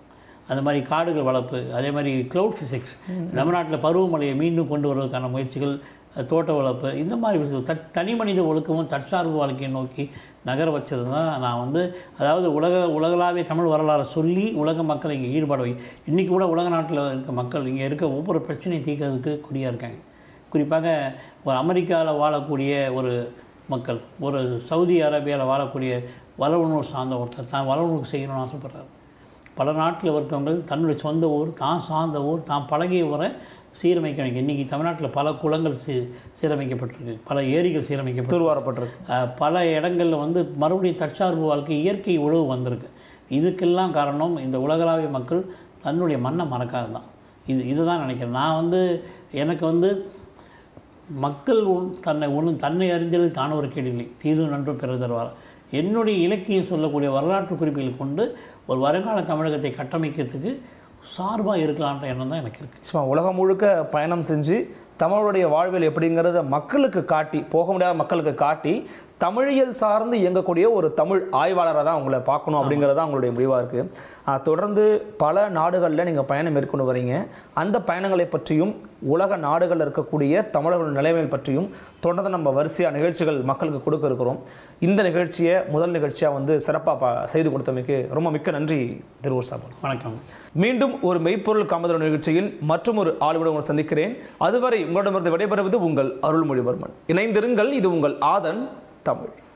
Speaker 1: அந்த மாதிரி காடுகள் வளர்ப்பு அதே மாதிரி க்ளவுட் ஃபிசிக்ஸ் தமிழ்நாட்டில் பருவமழையை மீண்டும் கொண்டு வருவதற்கான முயற்சிகள் அஹ், தோட்ட வளர்ப்பு இந்த மாதிரி விஷயம் தட் தனி மனித ஒழுக்கமும் தற்சார்பு வாழ்க்கையை நோக்கி நகர வச்சது தான் நான் வந்து அதாவது உலக உலகளாவிய தமிழ் வரலாறை சொல்லி உலக மக்களை இங்கே ஈடுபாடு வை இன்றைக்கி கூட உலக நாட்டில் இருக்க மக்கள் இங்கே இருக்க ஒவ்வொரு பிரச்சனையும் தீர்க்கறதுக்கு குறியாக இருக்காங்க குறிப்பாக ஒரு அமெரிக்காவில் வாழக்கூடிய ஒரு மக்கள் ஒரு சவுதி அரேபியாவில் வாழக்கூடிய வளவுணர்வு சார்ந்த ஒருத்தர் தான் வளவுணர்வு செய்யணும்னு ஆசைப்படுறாரு பல நாட்டில் இருக்கவங்க தன்னுடைய சொந்த ஊர் தான் சார்ந்த ஊர் தான் பழகிய ஊரை சீரமைக்க வைக்க இன்றைக்கி தமிழ்நாட்டில் பல குளங்கள் சீ சீரமைக்கப்பட்டிருக்கு பல ஏரிகள் சீரமைக்கப்பட்டு
Speaker 2: தூர்வாரப்பட்டிருக்கு
Speaker 1: அஹ், பல இடங்களில் வந்து மறுபடியும் தற்சார்பு வாழ்க்கை இயற்கை உழவு வந்திருக்கு இதுக்கெல்லாம் காரணம் இந்த உலகளாவிய மக்கள் தன்னுடைய மண்ணை மறக்காது தான் இது இதுதான் நினைக்கிறேன் நான் வந்து எனக்கு வந்து மக்கள் உண்- தன்னை உண் தன்னை அறிஞ்சல் தான ஒரு கேடில்லை தீது நன்று பிறர் தருவார் என்னுடைய இலக்கியம் சொல்லக்கூடிய வரலாற்று குறிப்புகளை கொண்டு ஒரு வருங்கால தமிழகத்தை கட்டமைக்கிறதுக்கு சார்பாக இருக்கலான்ற எண்ணம் தான் எனக்கு இருக்குது
Speaker 2: சும்மா உலகம் முழுக்க பயணம் செஞ்சு தமிழுடைய வாழ்வியல் எப்படிங்கிறத மக்களுக்கு காட்டி போக முடியாத மக்களுக்கு காட்டி தமிழியல் சார்ந்து இயங்கக்கூடிய ஒரு தமிழ் ஆய்வாளராக தான் உங்களை பார்க்கணும் அப்படிங்கிறது தான் உங்களுடைய முடிவாக இருக்குது தொடர்ந்து பல நாடுகளில் நீங்கள் பயணம் மேற்கொண்டு வரீங்க அந்த பயணங்களை பற்றியும் உலக நாடுகளில் இருக்கக்கூடிய தமிழர்கள் நிலைமைகள் பற்றியும் தொடர்ந்து நம்ம வரிசையாக நிகழ்ச்சிகள் மக்களுக்கு கொடுக்க இருக்கிறோம் இந்த நிகழ்ச்சியை முதல் நிகழ்ச்சியாக வந்து சிறப்பாக செய்து கொடுத்தமைக்கு ரொம்ப மிக்க நன்றி திருவூர் சாபன்
Speaker 1: வணக்கம்
Speaker 2: மீண்டும் ஒரு மெய்ப்பொருள் காமதர நிகழ்ச்சியில் மற்றும் ஒரு ஆளுடன் உங்களை சந்திக்கிறேன் அதுவரை உங்களிடமிருந்து விடைபெறுவது உங்கள் அருள்மொழிவர்மன் இணைந்திருங்கள் இது உங்கள் ஆதன் தமிழ்